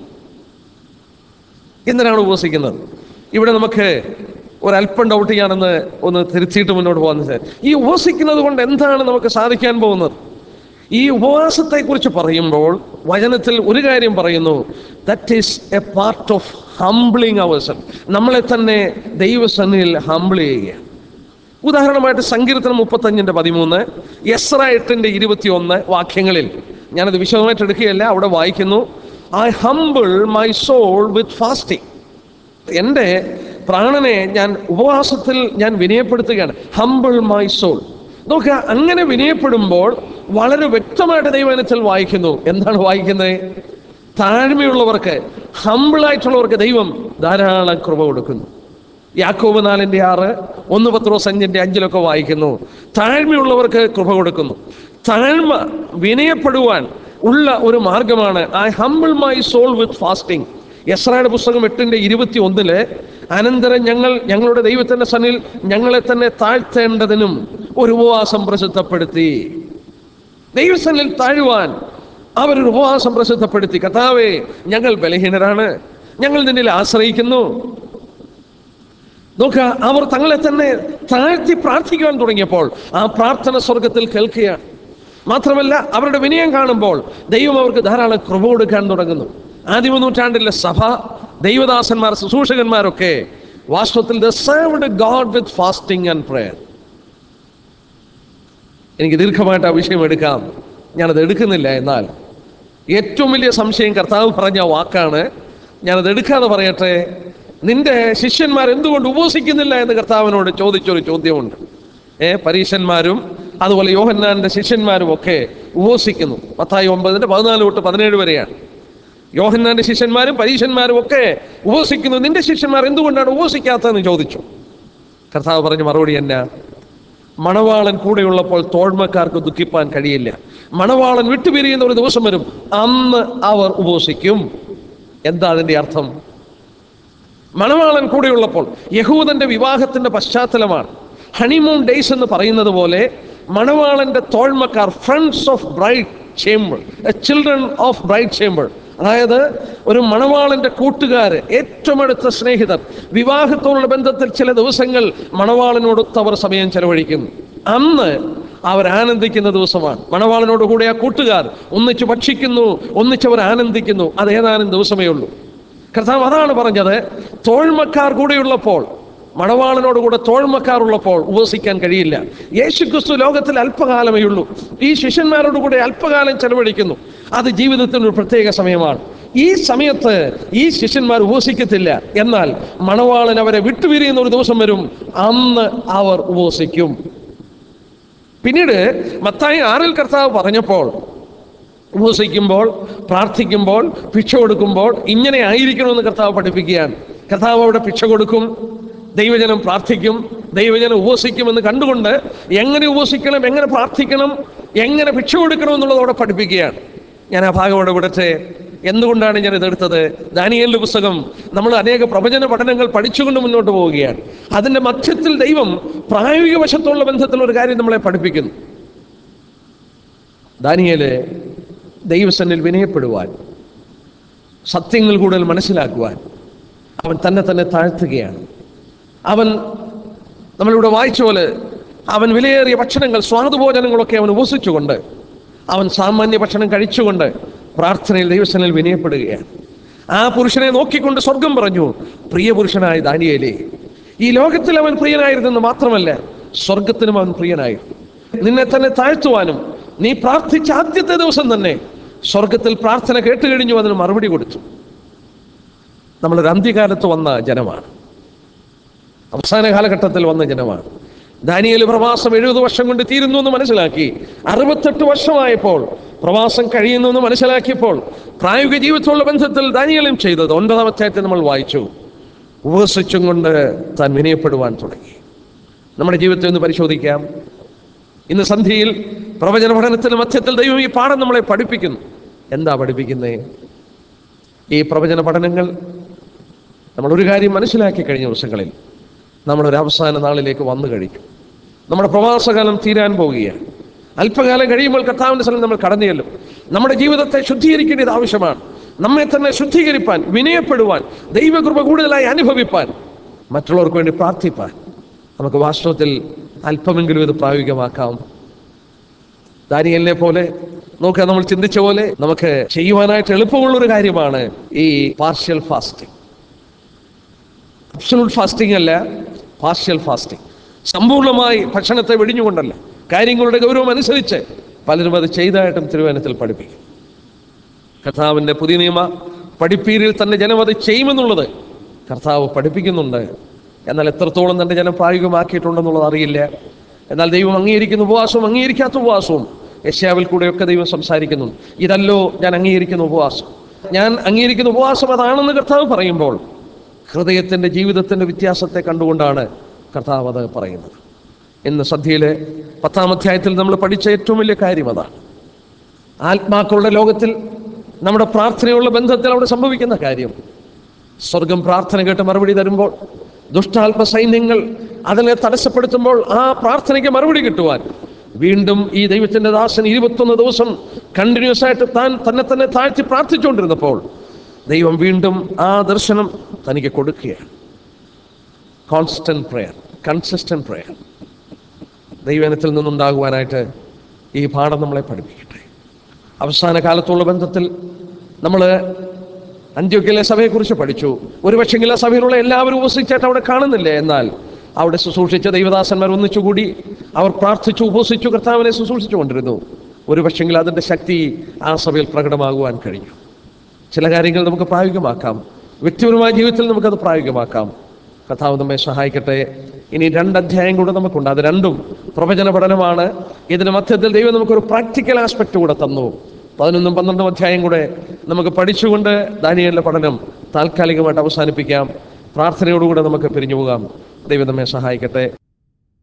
എന്തിനാണ് ഉപവസിക്കുന്നത് ഇവിടെ നമുക്ക് ഒരല്പം ഡൗട്ട് ചെയ്യാനെന്ന് ഒന്ന് തിരുത്തിയിട്ട് മുന്നോട്ട് പോകുന്നത് ഈ ഉപവസിക്കുന്നത് കൊണ്ട് എന്താണ് നമുക്ക് സാധിക്കാൻ പോകുന്നത് ഈ ഉപവാസത്തെക്കുറിച്ച് പറയുമ്പോൾ വചനത്തിൽ ഒരു കാര്യം പറയുന്നു that is a part of humbling ourselves നമ്മളെ തന്നെ ദൈവസന്നിധിയിൽ ഹംബിൾ ചെയ്യുക ഉദാഹരണമായിട്ട് സങ്കീർത്തനം മുപ്പത്തഞ്ചിന്റെ പതിമൂന്ന് എസ്ര എട്ടിന്റെ ഇരുപത്തി ഒന്ന് വാക്യങ്ങളിൽ ഞാനത് വിശദമായിട്ട് എടുക്കുകയല്ല അവിടെ വായിക്കുന്നു I humble my soul with fasting എൻ്റെ പ്രാണനെ ഞാൻ ഉപവാസത്തിൽ ഞാൻ വിനയപ്പെടുത്തുകയാണ് ഹംബിൾ മൈ സോൾ നോക്കുക അങ്ങനെ വിനയപ്പെടുമ്പോൾ വളരെ വ്യക്തമായിട്ട് ദൈവനത്തിൽ വായിക്കുന്നു എന്താണ് വായിക്കുന്നത് താഴ്മയുള്ളവർക്ക് ഹംബിളായിട്ടുള്ളവർക്ക് ദൈവം ധാരാളം കൃപ കൊടുക്കുന്നു യാക്കോബ് നാലിൻ്റെ ആറ് ഒന്ന് പത്രോസ് അഞ്ചിൻ്റെ അഞ്ചിലൊക്കെ വായിക്കുന്നു താഴ്മയുള്ളവർക്ക് കൃപ കൊടുക്കുന്നു താഴ്മ വിനയപ്പെടുവാൻ ഉള്ള ഒരു മാർഗമാണ് I humble my soul with fasting യസ്രയുടെ പുസ്തകം എട്ടിൻ്റെ ഇരുപത്തി ഒന്നില് അനന്തരം ഞങ്ങൾ ഞങ്ങളുടെ ദൈവത്തിന്റെ സന്നിൽ ഞങ്ങളെ തന്നെ താഴ്ത്തേണ്ടതിനും ഒരു ഉപവാസം പ്രസിദ്ധപ്പെടുത്തി ദൈവസന്നിൽ താഴുവാൻ അവരൊരു ഉപവാസം പ്രസിദ്ധപ്പെടുത്തി കഥാവേ ഞങ്ങൾ ബലഹീനരാണ് ഞങ്ങൾ നിന്നിൽ ആശ്രയിക്കുന്നു നോക്കുക അവർ തങ്ങളെ തന്നെ താഴ്ത്തി പ്രാർത്ഥിക്കുവാൻ തുടങ്ങിയപ്പോൾ ആ പ്രാർത്ഥന സ്വർഗത്തിൽ കേൾക്കുകയാണ് മാത്രമല്ല അവരുടെ വിനയം കാണുമ്പോൾ ദൈവം അവർക്ക് ധാരാളം കൃപ കൊടുക്കാൻ തുടങ്ങുന്നു ആദിമ നൂറ്റാണ്ടിലെ സഭ ദൈവദാസന്മാർ ശുശ്രൂഷകന്മാരൊക്കെ വാസ്തവത്തിൽ they served God with fasting and prayer എനിക്ക് ദീർഘമായിട്ട് ആ വിഷയം എടുക്കാം ഞാനത് എടുക്കുന്നില്ല എന്നാൽ ഏറ്റവും വലിയ സംശയം കർത്താവ് പറഞ്ഞ വാക്കാണ് ഞാനത് എടുക്കാതെ പറയട്ടെ നിന്റെ ശിഷ്യന്മാർ എന്തുകൊണ്ട് ഉപവസിക്കുന്നില്ല എന്ന് കർത്താവിനോട് ചോദിച്ചൊരു ചോദ്യമുണ്ട് ഏ പരീശന്മാരും അതുപോലെ യോഹന്നാന്റെ ശിഷ്യന്മാരും ഒക്കെ ഉപവസിക്കുന്നു പത്തായി ഒമ്പതിന്റെ പതിനാല് തൊട്ട് പതിനേഴ് വരെയാണ് യോഹന്നാന്റെ ശിഷ്യന്മാരും പരീശന്മാരും ഒക്കെ ഉപവസിക്കുന്നു നിന്റെ ശിഷ്യന്മാർ എന്തുകൊണ്ടാണ് ഉപവസിക്കാത്തതെന്ന് ചോദിച്ചു കർത്താവ് പറഞ്ഞ മറുപടി എന്നാ മണവാളൻ കൂടെയുള്ളപ്പോൾ തോഴ്മക്കാർക്ക് ദുഃഖിപ്പാൻ കഴിയില്ല മണവാളൻ വിട്ടുപിരിയുന്ന ഒരു ദിവസം വരും അന്ന് അവർ ഉപവസിക്കും എന്താ അതിന്റെ അർത്ഥം മണവാളൻ കൂടെയുള്ളപ്പോൾ യഹൂദന്റെ വിവാഹത്തിന്റെ പശ്ചാത്തലമാണ് ഹണിമൂൺ ഡേയ്സ് എന്ന് പറയുന്നത് പോലെ മണവാളന്റെ തോഴ്മക്കാർ friends of bride chamber children of bride chamber അതായത് ഒരു മണവാളന്റെ കൂട്ടുകാര് ഏറ്റവും അടുത്ത സ്നേഹിതർ വിവാഹത്തോടുള്ള ബന്ധത്തിൽ ചില ദിവസങ്ങൾ മണവാളനോടൊത്ത് അവർ സമയം ചെലവഴിക്കുന്നു അന്ന് അവർ ആനന്ദിക്കുന്ന ദിവസമാണ് മണവാളനോട് കൂടെ ആ കൂട്ടുകാർ ഒന്നിച്ച് ഭക്ഷിക്കുന്നു ഒന്നിച്ചവർ ആനന്ദിക്കുന്നു അത് ഏതാനും ദിവസമേ ഉള്ളൂ കർത്താവ് അതാണ് പറഞ്ഞത് തോഴ്മക്കാർ കൂടെയുള്ളപ്പോൾ മണവാളനോട് കൂടെ തോഴ്മക്കാർ ഉള്ളപ്പോൾ ഉപവസിക്കാൻ കഴിയില്ല യേശു ക്രിസ്തു ലോകത്തിൽ അല്പകാലമേ ഉള്ളൂ ഈ ശിഷ്യന്മാരോട് കൂടെ അല്പകാലം ചെലവഴിക്കുന്നു അത് ജീവിതത്തിന് ഒരു പ്രത്യേക സമയമാണ് ഈ സമയത്ത് ഈ ശിഷ്യന്മാർ ഉപവസിക്കത്തില്ല എന്നാൽ മണവാളൻ അവരെ വിട്ടുപിരിയുന്ന ഒരു ദിവസം വരും അന്ന് അവർ ഉപവസിക്കും പിന്നീട് മത്തായി ആറിൽ കർത്താവ് പറഞ്ഞപ്പോൾ ഉപവസിക്കുമ്പോൾ പ്രാർത്ഥിക്കുമ്പോൾ ഭിക്ഷ കൊടുക്കുമ്പോൾ ഇങ്ങനെ ആയിരിക്കണമെന്ന് കർത്താവ് പഠിപ്പിക്കുകയാണ് കർത്താവ് അവിടെ ഭിക്ഷ കൊടുക്കും ദൈവജനം പ്രാർത്ഥിക്കും ദൈവജനം ഉപവസിക്കുമെന്ന് കണ്ടുകൊണ്ട് എങ്ങനെ ഉപവസിക്കണം എങ്ങനെ പ്രാർത്ഥിക്കണം എങ്ങനെ ഭിക്ഷ കൊടുക്കണം എന്നുള്ളത് അവിടെ പഠിപ്പിക്കുകയാണ് ഞാൻ ആ ഭാഗം അവിടെ വിടട്ടെ എന്തുകൊണ്ടാണ് ഞാൻ ഇതെടുത്തത് ദാനിയലിന്റെ പുസ്തകം നമ്മൾ അനേക പ്രവചന പഠനങ്ങൾ പഠിച്ചുകൊണ്ട് മുന്നോട്ട് പോവുകയാണ് അതിന്റെ മധ്യത്തിൽ ദൈവം പ്രായോഗിക വശത്തുള്ള ബന്ധത്തിൽ ഒരു കാര്യം നമ്മളെ പഠിപ്പിക്കുന്നു ദാനിയേല് ദൈവസന്നിൽ വിനയപ്പെടുവാൻ സത്യങ്ങൾ കൂടുതൽ മനസ്സിലാക്കുവാൻ അവൻ തന്നെ തന്നെ താഴ്ത്തുകയാണ് അവൻ നമ്മളിവിടെ വായിച്ച പോലെ അവൻ വിലയേറിയ ഭക്ഷണങ്ങൾ സ്വാദുഭോജനങ്ങളൊക്കെ അവൻ ഉപസിച്ചുകൊണ്ട് അവൻ സാമാന്യ ഭക്ഷണം കഴിച്ചുകൊണ്ട് പ്രാർത്ഥനയിൽ ദൈവസനിൽ വിനയപ്പെടുകയാണ് ആ പുരുഷനെ നോക്കിക്കൊണ്ട് സ്വർഗം പറഞ്ഞു പ്രിയ പുരുഷനായ ദാനിയേലേ ഈ ലോകത്തിൽ അവൻ പ്രിയനായിരുന്നെന്ന് മാത്രമല്ല സ്വർഗത്തിനും അവൻ പ്രിയനായിരുന്നു നിന്നെ തന്നെ താഴ്ത്തുവാനും നീ പ്രാർത്ഥിച്ച ആദ്യത്തെ ദിവസം തന്നെ സ്വർഗത്തിൽ പ്രാർത്ഥന കേട്ടുകഴിഞ്ഞു അതിന് മറുപടി കൊടുത്തു നമ്മളൊരു അന്ത്യകാലത്ത് വന്ന ജനമാണ് അവസാന കാലഘട്ടത്തിൽ വന്ന ജനമാണ് ദാനിയേൽ പ്രവാസം എഴുപത് വർഷം കൊണ്ട് തീരുന്നു എന്ന് മനസ്സിലാക്കി അറുപത്തെട്ട് വർഷമായപ്പോൾ പ്രവാസം കഴിയുന്നു എന്ന് മനസ്സിലാക്കിയപ്പോൾ പ്രായോഗിക ജീവിതത്തിലുള്ള ബന്ധത്തിൽ ദാനിയലും ചെയ്തത് ഒൻപതാം അധ്യായത്തിൽ നമ്മൾ വായിച്ചു ഉപവസിച്ചും കൊണ്ട് താൻ വിനയപ്പെടുവാൻ തുടങ്ങി നമ്മുടെ ജീവിതത്തെ ഒന്ന് പരിശോധിക്കാം ഇന്ന് സന്ധ്യയിൽ പ്രവചന പഠനത്തിന് മധ്യത്തിൽ ദൈവം ഈ പാഠം നമ്മളെ പഠിപ്പിക്കുന്നു എന്താ പഠിപ്പിക്കുന്നത് ഈ പ്രവചന പഠനങ്ങൾ നമ്മൾ ഒരു കാര്യം മനസ്സിലാക്കി കഴിഞ്ഞ ദിവസങ്ങളിൽ നമ്മളൊരു അവസാന നാളിലേക്ക് വന്നു കഴിഞ്ഞു നമ്മുടെ പ്രവാസകാലം തീരാൻ പോവുകയാണ് അല്പകാലം കഴിയുമ്പോൾ കർത്താവിൻ്റെ സ്ഥലം നമ്മൾ കടന്നു ചെല്ലും നമ്മുടെ ജീവിതത്തെ ശുദ്ധീകരിക്കേണ്ടത് ആവശ്യമാണ് നമ്മെ തന്നെ ശുദ്ധീകരിപ്പാൻ വിനയപ്പെടുവാൻ ദൈവകൃപ കൂടുതലായി അനുഭവിപ്പാൻ മറ്റുള്ളവർക്ക് വേണ്ടി പ്രാർത്ഥിപ്പാൻ നമുക്ക് വാസ്തവത്തിൽ അല്പമെങ്കിലും ഇത് പ്രായോഗികമാക്കാം ദാനിയലിനെ പോലെ നോക്കുക നമ്മൾ ചിന്തിച്ച പോലെ നമുക്ക് ചെയ്യുവാനായിട്ട് എളുപ്പമുള്ള ഒരു കാര്യമാണ് ഈ പാർഷ്യൽ ഫാസ്റ്റിംഗ് അബ്സലൂട്ട് ഫാസ്റ്റിംഗ് അല്ല പാർഷ്യൽ ഫാസ്റ്റിംഗ് സമ്പൂർണ്ണമായി ഭക്ഷണത്തെ വെടിഞ്ഞുകൊണ്ടല്ല കാര്യങ്ങളുടെ ഗൗരവം അനുസരിച്ച് പലരും അത് ചെയ്തതായിട്ടും തിരുവനന്തപുരത്തിൽ പഠിപ്പിക്കും കർത്താവിൻ്റെ പുതിയ നിയമ പഠിപ്പീരിൽ തന്നെ ജനം അത് ചെയ്യുമെന്നുള്ളത് കർത്താവ് പഠിപ്പിക്കുന്നുണ്ട് എന്നാൽ എത്രത്തോളം തൻ്റെ ജനം പ്രായോഗികമാക്കിയിട്ടുണ്ടെന്നുള്ളത് അറിയില്ല എന്നാൽ ദൈവം അംഗീകരിക്കുന്ന ഉപവാസവും അംഗീകരിക്കാത്ത ഉപവാസവും യശ്യാവിൽ കൂടെയൊക്കെ ദൈവം സംസാരിക്കുന്നുണ്ട് ഇതല്ലോ ഞാൻ അംഗീകരിക്കുന്ന ഉപവാസം ഞാൻ അംഗീകരിക്കുന്ന ഉപവാസം അതാണെന്ന് കർത്താവ് പറയുമ്പോൾ ഹൃദയത്തിൻ്റെ ജീവിതത്തിൻ്റെ വ്യത്യാസത്തെ കണ്ടുകൊണ്ടാണ് കർത്താവ് അത് പറയുന്നത് ഇന്ന് സദ്യയിലെ പത്താം അധ്യായത്തിൽ നമ്മൾ പഠിച്ച ഏറ്റവും വലിയ കാര്യം അതാണ് ആത്മാക്കളുടെ ലോകത്തിൽ നമ്മുടെ പ്രാർത്ഥനയുള്ള ബന്ധത്തിൽ അവിടെ സംഭവിക്കുന്ന കാര്യം സ്വർഗം പ്രാർത്ഥന കേട്ട് മറുപടി തരുമ്പോൾ ദുഷ്ടാത്മ സൈന്യങ്ങൾ അതിനെ തടസ്സപ്പെടുത്തുമ്പോൾ ആ പ്രാർത്ഥനയ്ക്ക് മറുപടി കിട്ടുവാൻ വീണ്ടും ഈ ദൈവത്തിന്റെ ദാസൻ ഇരുപത്തൊന്ന് ദിവസം കണ്ടിന്യൂസ് ആയിട്ട് താൻ തന്നെ തന്നെ താഴ്ത്തി പ്രാർത്ഥിച്ചുകൊണ്ടിരുന്നപ്പോൾ ദൈവം വീണ്ടും ആ ദർശനം തനിക്ക് കൊടുക്കുകയാണ് കോൺസ്റ്റന്റ് പ്രെയർ കൺസിസ്റ്റന്റ് പ്രെയർ ദൈവനത്തിൽ നിന്നുണ്ടാകുവാനായിട്ട് ഈ പാഠം നമ്മളെ പഠിപ്പിക്കട്ടെ അവസാന കാലത്തുള്ള ബന്ധത്തിൽ നമ്മൾ അന്ത്യോക്കിലെ സഭയെക്കുറിച്ച് പഠിച്ചു ഒരു പക്ഷെങ്കിൽ ആ സഭയിലുള്ള എല്ലാവരും ഉപസിച്ചായിട്ട് അവിടെ കാണുന്നില്ലേ എന്നാൽ അവിടെ ശുശ്രൂഷിച്ച ദൈവദാസന്മാർ ഒന്നിച്ചുകൂടി അവർ പ്രാർത്ഥിച്ചു ഉപസിച്ചു കർത്താവിനെ ശുശ്രൂഷിച്ചു കൊണ്ടിരുന്നു ഒരു പക്ഷെങ്കിൽ അതിൻ്റെ ശക്തി ആ സഭയിൽ പ്രകടമാകുവാൻ കഴിഞ്ഞു ചില കാര്യങ്ങൾ നമുക്ക് പ്രായോഗികമാക്കാം വ്യക്തിപരമായ ജീവിതത്തിൽ നമുക്കത് പ്രായോഗികമാക്കാം കർത്താവ് നമ്മെ സഹായിക്കട്ടെ ഇനി രണ്ട് അധ്യായം കൂടെ നമുക്കുണ്ട് അത് രണ്ടും പ്രവചന പഠനമാണ് ഇതിന് മധ്യത്തിൽ ദൈവം നമുക്കൊരു പ്രാക്ടിക്കൽ ആസ്പെക്ട് കൂടെ തന്നു പതിനൊന്നും പന്ത്രണ്ടും അധ്യായം കൂടെ നമുക്ക് പഠിച്ചുകൊണ്ട് ദാനിയലിന്റെ പഠനം താൽക്കാലികമായിട്ട് അവസാനിപ്പിക്കാം പ്രാർത്ഥനയോടുകൂടെ നമുക്ക് പിരിഞ്ഞു പോകാം ദൈവം നമ്മെ സഹായിക്കട്ടെ